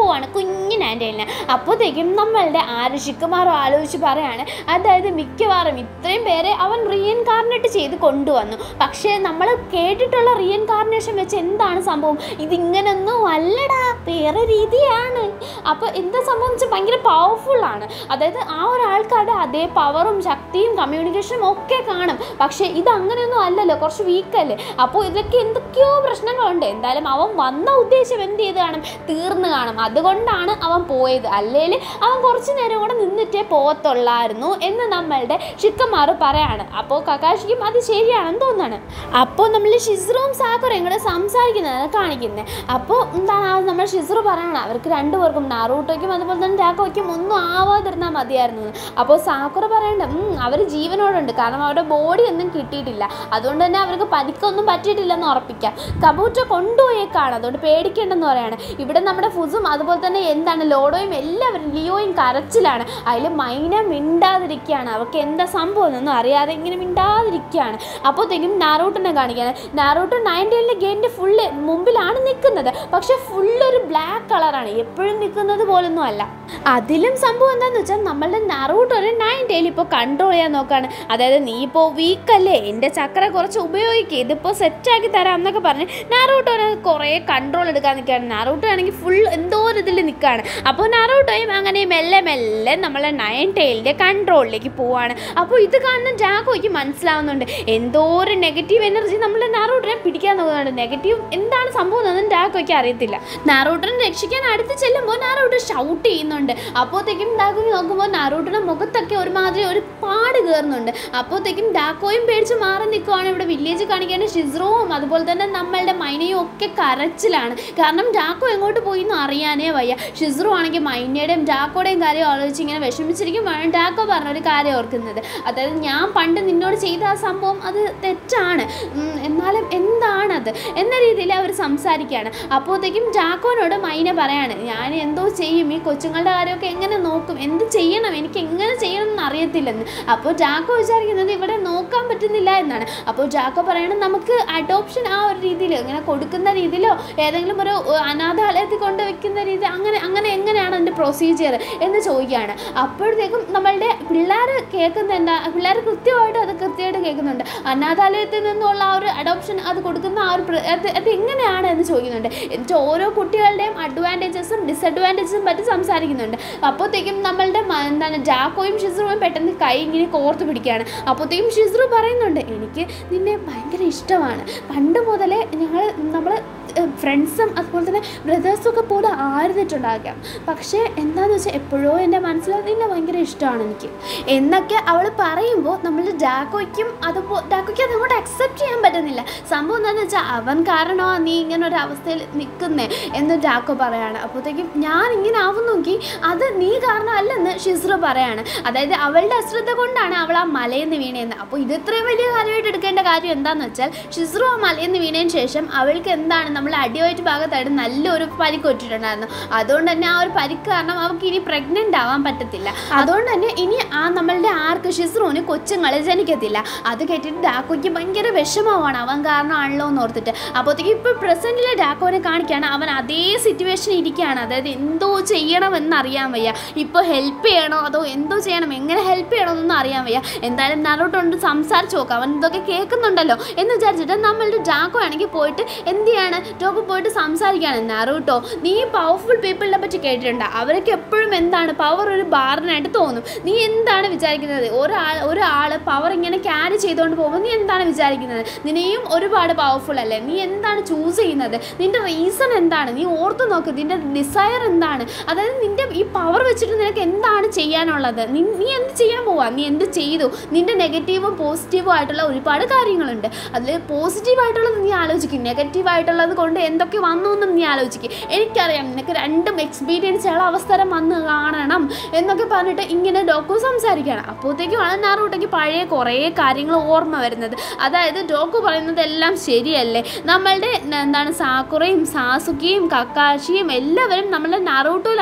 കുഞ്ഞു നാൻഡേലിനെ അപ്പോഴത്തേക്കും നമ്മളുടെ ആര് ഷിക്കുമാറും ആലോചിച്ച് പറയാണ് അതായത് മിക്കവാറും ഇത്രയും പേരെ അവൻ റീഎൻകാർണേറ്റ് ചെയ്ത് കൊണ്ടുവന്നു പക്ഷേ നമ്മൾ കേട്ടിട്ടുള്ള റീഎൻകാർണേഷൻ വെച്ച് എന്താണ് സംഭവം ഇതിങ്ങനൊന്നും അല്ലടാ വേറെ രീതിയാണ് അപ്പോൾ എന്താ സംഭവം വെച്ചാൽ ഭയങ്കര പവർഫുള്ളാണ് അതായത് ആ ഒരാൾക്കാരുടെ അതേ പവറും ശക്തിയും കമ്മ്യൂണിക്കേഷനും ഒക്കെ കാണും പക്ഷേ ഇത് അങ്ങനെയൊന്നും അല്ലല്ലോ കുറച്ച് വീക്കല്ലേ അപ്പോൾ ഇതിലൊക്കെ എന്തൊക്കെയോ പ്രശ്നങ്ങളുണ്ട് എന്തായാലും അവൻ വന്ന ഉദ്ദേശം എന്ത് ചെയ്ത് കാണും തീർന്നു കാണും അതുകൊണ്ടാണ് അവൻ പോയത് അല്ലെങ്കിൽ അവൻ കുറച്ച് നേരം കൂടെ നിന്നിട്ടേ പോകത്തുള്ളായിരുന്നു എന്ന് നമ്മളുടെ ഷിക്കന്മാർ പറയാണ് അപ്പോൾ കക്കാഷിക്കും അത് ശരിയാണെന്ന് തോന്നുന്നു അപ്പോൾ നമ്മൾ ഷിസ്റുവും സാക്കുറയും കൂടെ സംസാരിക്കുന്നതാണ് കാണിക്കുന്നത് അപ്പോൾ എന്താണ് നമ്മൾ ഷിസ്റു പറയണം അവർക്ക് രണ്ടുപേർക്കും നാറൂട്ടോയ്ക്കും അതുപോലെ തന്നെ രാഘവയ്ക്കും ഒന്നും ആവാതിരുന്നാൽ മതിയായിരുന്നു എന്ന്. അപ്പോൾ സാക്കുറ പറയണ്ട അവർ ജീവനോടുണ്ട് കാരണം അവരുടെ ബോഡി ഒന്നും കിട്ടിയിട്ടില്ല അതുകൊണ്ട് തന്നെ അവർക്ക് പരിക്കൊന്നും പറ്റിയിട്ടില്ലെന്ന് ഉറപ്പിക്കാം കബൂറ്റ കൊണ്ടുപോയേക്കാണ് അതുകൊണ്ട് പേടിക്കേണ്ടെന്ന് പറയാണ് ഇവിടെ നമ്മുടെ ഫുസും അതുപോലെ തന്നെ എന്താണ് ലോഡോയും എല്ലാവരും ലിയോയും കരച്ചിലാണ് അതിൽ മൈന മിണ്ടാതിരിക്കുകയാണ് അവർക്ക് എന്താ സംഭവം എന്നൊന്നും അറിയാതെ ഇങ്ങനെ മിണ്ടാതിരിക്കുകയാണ് അപ്പോഴത്തേക്കും നാറൂട്ടിനെ കാണിക്കുകയാണ് നാറൂട്ട് നയൻറ്റീനിലെ ഗെയിമിൻ്റെ ഫുള്ള് മുമ്പിലാണ് നിൽക്കുന്നത് പക്ഷെ ഫുള്ള് ഒരു ബ്ലാക്ക് കളറാണ് എപ്പോഴും നിൽക്കുന്നത് പോലൊന്നും അല്ല അതിലും സംഭവം എന്താണെന്ന് വെച്ചാൽ നമ്മളുടെ നറൂട്ട് ഒരു നയൻ ഡേയിൽ ഇപ്പോൾ കൺട്രോൾ ചെയ്യാൻ നോക്കുകയാണ് അതായത് നീ ഇപ്പോൾ വീക്കല്ലേ എൻ്റെ ചക്ര കുറച്ച് ഉപയോഗിക്കുക ഇതിപ്പോൾ സെറ്റാക്കി തരാം എന്നൊക്കെ പറഞ്ഞ് നാറൂട്ടോനെ കുറേ കൺട്രോൾ എടുക്കാൻ നിൽക്കുകയാണ് നാറൂട്ടോ ആണെങ്കിൽ ഫുൾ എന്തോ ഒരു ഇതിൽ നിൽക്കുകയാണ് അപ്പോൾ നാറൂട്ടോയും അങ്ങനെ മെല്ലെ മെല്ലെ നമ്മളെ നയൻ ടൈലിൻ്റെ കൺട്രോളിലേക്ക് പോവാണ് അപ്പോൾ ഇത് കാണുന്ന ജാഗോയ്ക്ക് മനസ്സിലാവുന്നുണ്ട് എന്തോ ഒരു നെഗറ്റീവ് എനർജി നമ്മളെ നാറൂട്ടിനെ പിടിക്കാൻ നോക്കുന്നുണ്ട് നെഗറ്റീവ് എന്താണ് സംഭവം എന്നൊന്നും ജാഗോയ്ക്ക് അറിയത്തില്ല നാറൂട്ടിനെ രക്ഷിക്കാൻ അടുത്ത് ചെല്ലുമ്പോൾ നാറൂട്ട് ഷൗട്ട് ചെയ്യുന്നുണ്ട് അപ്പോഴത്തേക്കും ഡാക്കോയ്ക്ക് നോക്കുമ്പോൾ നാറൂട്ടിൻ്റെ മുഖത്തൊക്കെ ഒരുമാതിരി ഒരു പാട് കയറുന്നുണ്ട് അപ്പോഴത്തേക്കും ഡാക്കോയും പേടിച്ച് മാറി നിൽക്കുവാണ് ഇവിടെ വില്ലേജ് കാണിക്കേണ്ട ഷിസ്രോവും അതുപോലെ തന്നെ നമ്മളുടെ മൈനയും ഒക്കെ കരച്ചിലാണ് കാരണം ഡാക്കോ എങ്ങോട്ട് പോയി എന്ന് അറിയാനേ വയ്യ ഷിസ്രു ആണെങ്കിൽ മൈനയുടെയും ഡാക്കോയുടെയും കാര്യം ആലോചിച്ച് ഇങ്ങനെ വിഷമിച്ചിരിക്കുമ്പോഴാണ് ഡാക്കോ പറഞ്ഞൊരു കാര്യം ഓർക്കുന്നത് അതായത് ഞാൻ പണ്ട് നിന്നോട് ചെയ്ത ആ സംഭവം അത് തെറ്റാണ് ഉം, എന്നാലും എന്താണത് എന്ന രീതിയിൽ അവർ സംസാരിക്കുകയാണ് അപ്പോഴത്തേക്കും ജാക്കോനോട് മൈന പറയാണ് ഞാൻ എന്തോ ചെയ്യും ഈ കൊച്ചുങ്ങളുടെ കാര്യമൊക്കെ എങ്ങനെ നോക്കും എന്ത് ചെയ്യണം എനിക്ക് എങ്ങനെ ചെയ്യണം എന്ന് അറിയത്തില്ലെന്ന് അപ്പോൾ ജാക്കോ വിചാരിക്കുന്നത് ഇവിടെ നോക്കാൻ പറ്റുന്നില്ല എന്നാണ് അപ്പോൾ ജാക്കോ പറയണം നമുക്ക് അഡോപ്ഷൻ ആ ഒരു രീതിയിൽ ഇങ്ങനെ കൊടുക്കുന്ന രീതിയിലോ ഏതെങ്കിലും ഒരു ഏഹ്, അനാഥാലയത്തിൽ കൊണ്ട് വെക്കുന്ന രീതി അങ്ങനെ അങ്ങനെ എങ്ങനെയാണ് അതിൻ്റെ പ്രൊസീജിയർ എന്ന് ചോദിക്കുകയാണ് അപ്പോഴത്തേക്കും നമ്മളുടെ പിള്ളേർ കേൾക്കുന്ന എന്താ പിള്ളേർ കൃത്യമായിട്ട് അത് കൃത്യമായിട്ട് കേൾക്കുന്നുണ്ട് അനാഥാലയത്തിൽ നിന്നുള്ള ആ ഒരു അഡോപ്ഷൻ അത് കൊടുക്കുന്ന ആ ഒരു പ്ര- അത് അത് എങ്ങനെയാണ് എന്ന് ചോദിക്കുന്നുണ്ട് എന്നിട്ട് ഓരോ കുട്ടികളുടെയും അഡ്വാൻറ്റേജസും ഡിസഡ്വാൻറ്റേജസും പറ്റി സംസാരിക്കുന്നുണ്ട് അപ്പോഴത്തേക്കും നമ്മളുടെ മ- എന്താണ് ജാക്കോയും ഷിസ്രുവും പെട്ടെന്ന് കൈ ഇങ്ങനെ കോർത്ത് പിടിക്കുകയാണ് അപ്പോഴത്തേക്കും ഷിസ്രു പറയുന്നുണ്ട് എനിക്ക് നിന്നെ ഭയങ്കര ഇഷ്ടമാണ് പണ്ട് മുതലേ ഞങ്ങൾ നമ്മൾ ഫ്രണ്ട്സും അതുപോലെ തന്നെ ബ്രദേഴ്സും ഒക്കെ പോലെ ആയിരുന്നിട്ടുണ്ടാകാം പക്ഷേ എന്താണെന്ന് വെച്ചാൽ എപ്പോഴോ എൻ്റെ മനസ്സിൽ നിന്നെ ഭയങ്കര ഇഷ്ടമാണ് എനിക്ക് എന്നൊക്കെ അവൾ പറയുമ്പോൾ നമ്മൾ ജാക്കോയ്ക്കും അതുപോ ജാക്കോയ്ക്ക് അതങ്ങോട്ട് അക്സെപ്റ്റ് ചെയ്യാൻ പറ്റുന്നില്ല സംഭവം എന്താണെന്ന് വെച്ചാൽ അവൻ കാരണമാണ് നീ ഇങ്ങനെ ഒരു അവസ്ഥയിൽ നിൽക്കുന്നേ എന്ന് ജാക്കോ പറയാണ് അപ്പോഴത്തേക്കും ഞാൻ ഇങ്ങനെ ആവും നോക്കി അത് നീ കാരണമല്ലെന്ന് ഷിസ്രു പറയാണ് അതായത് അവളുടെ അശ്രദ്ധ കൊണ്ടാണ് അവൾ ആ മലയിൽ നിന്ന് വീണതെന്ന് അപ്പോൾ ഇത് ഇത്രയും വലിയ കാര്യമായിട്ട് എടുക്കേണ്ട കാര്യം എന്താണെന്ന് വെച്ചാൽ ഷിസ്രു ആ മലയിൽ നിന്ന് വീണതിന് ശേഷം അവൾക്ക് എന്താണ് നമ്മൾ അടിവയറ്റ് ഭാഗത്തായിട്ട് നല്ലൊരു പരിക്ക് പറ്റിയിട്ടുണ്ടായിരുന്നു അതുകൊണ്ട് തന്നെ ആ ഒരു പരിക്ക് കാരണം അവൾക്ക് ഇനി പ്രഗ്നൻ്റ് ആവാൻ പറ്റത്തില്ല അതുകൊണ്ട് തന്നെ ഇനി ആ നമ്മളുടെ ആർക്ക് ഷിസ്രുവിന് കൊച്ചുങ്ങളെ ജനിക്കത്തില്ല അത് കേട്ടിട്ട് ഡാക്കോയ്ക്ക് ഭയങ്കര വിഷമമാണ് അവൻ കാരണമാണല്ലോ എന്ന് ഓർത്തിട്ട് അപ്പോഴത്തേക്ക് ഇപ്പോൾ പ്രസൻറ്റിലെ ഡാക്കോനെ കാണിക്കുകയാണ് അവൻ അതേ സിറ്റുവേഷൻ ഇരിക്കുകയാണ് അതായത് എന്തോ ചെയ്യണമെന്ന് അറിയാൻ വയ്യ ഇപ്പോൾ ഹെൽപ്പ് ചെയ്യണോ അതോ എന്തോ ചെയ്യണം എങ്ങനെ ഹെൽപ്പ് ചെയ്യണമെന്നൊന്നും അറിയാൻ വയ്യ എന്തായാലും നറോട്ടുണ്ട് സംസാരിച്ച് നോക്കാം അവൻ ഇതൊക്കെ കേൾക്കുന്നുണ്ടല്ലോ എന്ന് വിചാരിച്ചിട്ട് നമ്മളുടെ ജാക്കോ ആണെങ്കിൽ പോയിട്ട് എന്ത് ചെയ്യാണ് ജോക്കോ പോയിട്ട് സംസാരിക്കുകയാണ് നറൂട്ടോ നീ പവർഫുൾ പീപ്പിളിനെ പറ്റി കേട്ടിട്ടുണ്ട് അവരൊക്കെ എപ്പോഴും എന്താണ് പവർ ഒരു ബാറിനായിട്ട് തോന്നും നീ എന്താണ് വിചാരിക്കുന്നത് ഒരാൾ ഒരാൾ പവർ ഇങ്ങനെ ക്യാരി ചെയ്തുകൊണ്ട് പോകുമ്പോൾ നീ എന്താണ് വിചാരിക്കുന്നത് നിന്നെയും ഒരുപാട് പവർഫുൾ അല്ലേ നീ എന്താണ് ചൂസ് ചെയ്യുന്നത് നിന്റെ റീസൺ എന്താണ് നീ ഓർത്ത് നോക്ക് നിന്റെ ഡിസയർ എന്താണ് അതായത് നിന്റെ ഈ പവർ വെച്ചിട്ട് നിനക്ക് എന്താണ് ചെയ്യാനുള്ളത് നീ നീ എന്ത് ചെയ്യാൻ പോവാ നീ എന്ത് ചെയ്തു നിന്റെ നെഗറ്റീവും പോസിറ്റീവും ആയിട്ടുള്ള ഒരുപാട് കാര്യങ്ങളുണ്ട് അതിൽ പോസിറ്റീവ് ആയിട്ടുള്ളത് നീ ആലോചിക്കും നെഗറ്റീവ് ആയിട്ടുള്ളത് കൊണ്ട് എന്തൊക്കെ വന്നു എന്നും നീ ആലോചിക്കും എനിക്കറിയാം നിനക്ക് രണ്ടും എക്സ്പീരിയൻസ് ചെയ്യാനുള്ള അവസരം വന്ന് കാണണം എന്നൊക്കെ പറഞ്ഞിട്ട് ഇങ്ങനെ ഡോക്കു സംസാരിക്കുകയാണ് അപ്പോഴത്തേക്കുമാണ് നാറൂട്ടയ്ക്ക് പഴയ കുറേ കാര്യങ്ങൾ ഓർമ്മ വരുന്നത് അതായത് ഡോക്കു പറയുന്നതെല്ലാം ശരിയല്ലേ നമ്മളുടെ ന- എന്താണ് സാക്കുറയും സാസുക്കിയും കക്കാഷിയും എല്ലാവരും നമ്മളുടെ നറൂട്ടോയിലാണ്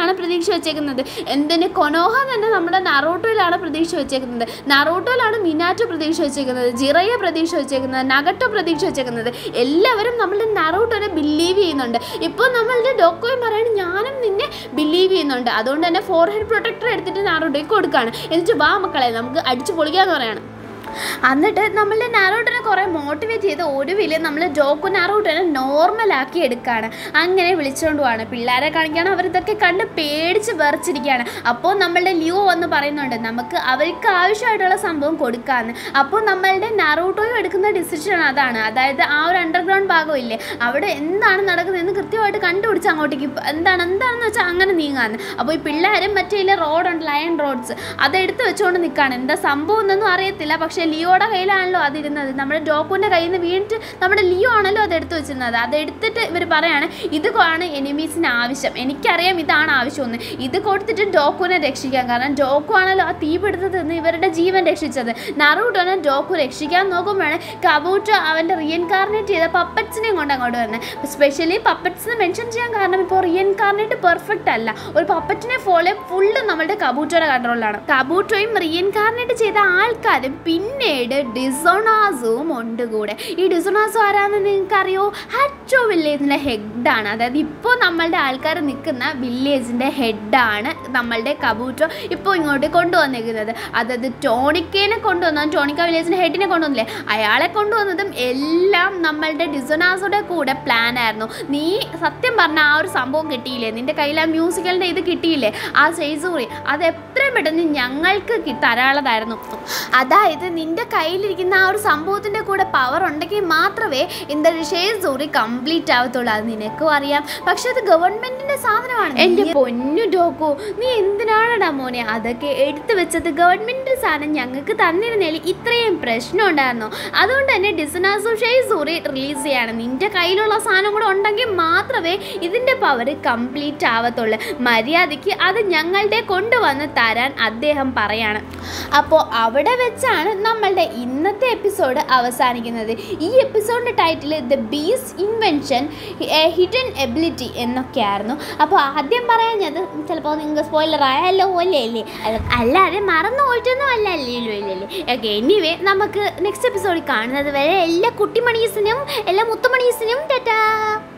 പ്രതീക്ഷ വെച്ചേക്കുന്നത് എന്തിന് കൊനോഹ തന്നെ നമ്മുടെ നറോട്ടോയിലാണ് പ്രതീക്ഷ വെച്ചേക്കുന്നത് നറോട്ടോയിലാണ് മിനാറ്റോ പ്രതീക്ഷ വെച്ചേക്കുന്നത് ജിറയെ പ്രതീക്ഷ വെച്ചേക്കുന്നത് നഗട്ടോ പ്രതീക്ഷ വെച്ചേക്കുന്നത് എല്ലാവരും നമ്മളുടെ നറോട്ടോനെ ബിലീവ് ചെയ്യുന്നുണ്ട് ഇപ്പോൾ നമ്മളുടെ ഡോക്കോയും പറയാണ് ഞാനും നിന്നെ ബിലീവ് ചെയ്യുന്നുണ്ട് അതുകൊണ്ട് തന്നെ ഫോർ ഹെഡ് പ്രൊട്ടക്ടർ എടുത്തിട്ട് നാറോട്ടോയ്ക്ക് കൊടുക്കുകയാണ് എന്നിട്ട് വാ മക്കളെ നമുക്ക് അടിച്ചു പൊളിക്കാന്ന് പറയാണ് എന്നിട്ട് നമ്മളുടെ നാരോട്ടനെ കുറേ മോട്ടിവേറ്റ് ചെയ്ത് ഒടുവിൽ നമ്മൾ ജോക്കു നാരോട്ടനെ നോർമലാക്കി എടുക്കുകയാണ് അങ്ങനെ വിളിച്ചുകൊണ്ട് പോവാണ് പിള്ളേരെ കാണിക്കുകയാണ് അവരിതൊക്കെ കണ്ട് പേടിച്ച് വിറച്ചിരിക്കുകയാണ് അപ്പോൾ നമ്മളുടെ ലിയോ വന്ന് പറയുന്നുണ്ട് നമുക്ക് അവർക്ക് ആവശ്യമായിട്ടുള്ള സംഭവം കൊടുക്കാമെന്ന് അപ്പോൾ നമ്മളുടെ നാറൂട്ടോയും എടുക്കുന്ന ഡിസിഷൻ അതാണ് അതായത് ആ ഒരു അണ്ടർഗ്രൗണ്ട് ഭാഗമില്ലേ അവിടെ എന്താണ് നടക്കുന്നതെന്ന് കൃത്യമായിട്ട് കണ്ടുപിടിച്ച് അങ്ങോട്ടേക്ക് ഇപ്പ- എന്താണ് എന്താണെന്ന് വെച്ചാൽ അങ്ങനെ നീങ്ങാന്ന് അപ്പോൾ ഈ പിള്ളേരും മറ്റേ റോഡുണ്ട് ലയൺ റോഡ്സ് അതെടുത്ത് വെച്ചുകൊണ്ട് നിൽക്കുകയാണ് എന്താ സംഭവം എന്നൊന്നും അറിയത്തില്ല പക്ഷേ ലിയോയുടെ കയ്യിലാണല്ലോ അതിരുന്നത് നമ്മുടെ ഡോക്കുവിൻ്റെ കയ്യിൽ നിന്ന് വീണിട്ട് നമ്മുടെ ലിയോ ആണല്ലോ അത് എടുത്ത് വെച്ചിരുന്നത് അതെടുത്തിട്ട് ഇവർ പറയാണ് ഇത് ആണ് എനിമീസിന് ആവശ്യം എനിക്കറിയാം ഇതാണ് ആവശ്യമെന്ന് ഇത് കൊടുത്തിട്ട് ഡോക്കുവിനെ രക്ഷിക്കാൻ കാരണം ഡോക്കു ആണല്ലോ ആ തീപിടുത്തത്തിൽ നിന്ന് ഇവരുടെ ജീവൻ രക്ഷിച്ചത് നറൂട്ടോനെ ഡോക്കു രക്ഷിക്കാൻ നോക്കുമ്പോഴാണ് കബൂട്ടോ അവൻ്റെ റിയൻകാർണേറ്റ് ചെയ്ത പപ്പറ്റ്സിനെയും കൊണ്ട് അങ്ങോട്ട് വരുന്നത് സ്പെഷ്യലി പപ്പറ്റ്സിന് മെൻഷൻ ചെയ്യാൻ കാരണം ഇപ്പോൾ റിയൻകാർണേറ്റ് പെർഫെക്റ്റ് അല്ല ഒരു പപ്പറ്റിനെ പോലെ ഫുള്ള് നമ്മളുടെ കബൂട്ടോയുടെ കൺട്രോളിലാണ് കബൂട്ടോയും റിയൻകാർണേറ്റ് ചെയ്ത ആൾക്കാരും പിന്നീട് ഡിസോണാസും ഉണ്ട് കൂടെ ഈ ഡിസോണാസു ആരാന്ന് നിങ്ങൾക്ക് അറിയോ ഹച്ചോ വില്ലേജിൻ്റെ ഹെഡാണ് അതായത് ഇപ്പോൾ നമ്മളുടെ ആൾക്കാർ നിൽക്കുന്ന വില്ലേജിൻ്റെ ഹെഡാണ് നമ്മളുടെ കബൂട്ടോ ഇപ്പോൾ ഇങ്ങോട്ട് കൊണ്ടുവന്നിരിക്കുന്നത് അതായത് ടോണിക്കേനെ കൊണ്ടുവന്ന ടോണിക്ക വില്ലേജിൻ്റെ ഹെഡിനെ കൊണ്ടുവന്നില്ലേ അയാളെ കൊണ്ടുവന്നതും എല്ലാം നമ്മളുടെ ഡിസോണാസുടെ കൂടെ പ്ലാൻ ആയിരുന്നു നീ സത്യം പറഞ്ഞ ആ ഒരു സംഭവം കിട്ടിയില്ലേ നിന്റെ കയ്യിൽ ആ മ്യൂസിക്കലിൻ്റെ ഇത് കിട്ടിയില്ലേ ആ ചെയ്സൂറി അത് എത്രയും പെട്ടെന്ന് ഞങ്ങൾക്ക് കി- തരാനുള്ളതായിരുന്നു അതായത് നിന്റെ കയ്യിലിരിക്കുന്ന ആ ഒരു സംഭവത്തിൻ്റെ കൂടെ പവർ ഉണ്ടെങ്കിൽ മാത്രമേ இந்த ഷേസൂറി കംപ്ലീറ്റ് ആവത്തുള്ളൂ അത് നിനക്കും അറിയാം പക്ഷെ അത് ഗവൺമെന്റിന്റെ സാധനമാണ് എന്റെ പൊന്നു ഡോക്കു നീ എന്തിനാണടാ മോനെ അതൊക്കെ എടുത്തു വെച്ചത് ഗവൺമെന്റിന്റെ സാധനം ഞങ്ങൾക്ക് തന്നിരുന്നേൽ ഇത്രയും പ്രശ്നം ഉണ്ടായിരുന്നു അതുകൊണ്ട് തന്നെ ഡിസനാസു ഷേസൂറി റിലീസ് ചെയ്യാണ് നിന്റെ കയ്യിലുള്ള സാധനം കൂടെ ഉണ്ടെങ്കിൽ മാത്രമേ ഇതിന്റെ പവർ കംപ്ലീറ്റ് ആവത്തുള്ളൂ മര്യാദയ്ക്ക് അത് ഞങ്ങളുടെ കൊണ്ടുവന്ന് തരാൻ അദ്ദേഹം പറയാണ് അപ്പോൾ അവിടെ വെച്ചാണ് നമ്മളുടെ ഇന്നത്തെ എപ്പിസോഡ് അവസാനിക്കുന്നത് ഈ എപ്പിസോഡിൻ്റെ title the bees invention hidden ability എന്നൊക്കെയായിരുന്നു അപ്പോൾ ആദ്യം പറയാഞ്ഞത് ചിലപ്പോൾ നിങ്ങൾക്ക് സ്പോയിലർ ആയല്ലോ അല്ലേ അല്ലേ അല്ല- അല്ലാതെ മറന്നു പോയിട്ടൊന്നും അല്ല അല്ലല്ലോ അല്ലേ ഓക്കെ എനിവേ നമുക്ക് നെക്സ്റ്റ് എപ്പിസോഡിൽ കാണുന്നത് വരെ എല്ലാ കുട്ടിമണീസിനും എല്ലാ മുത്തുമണീസിനും ടാറ്റാ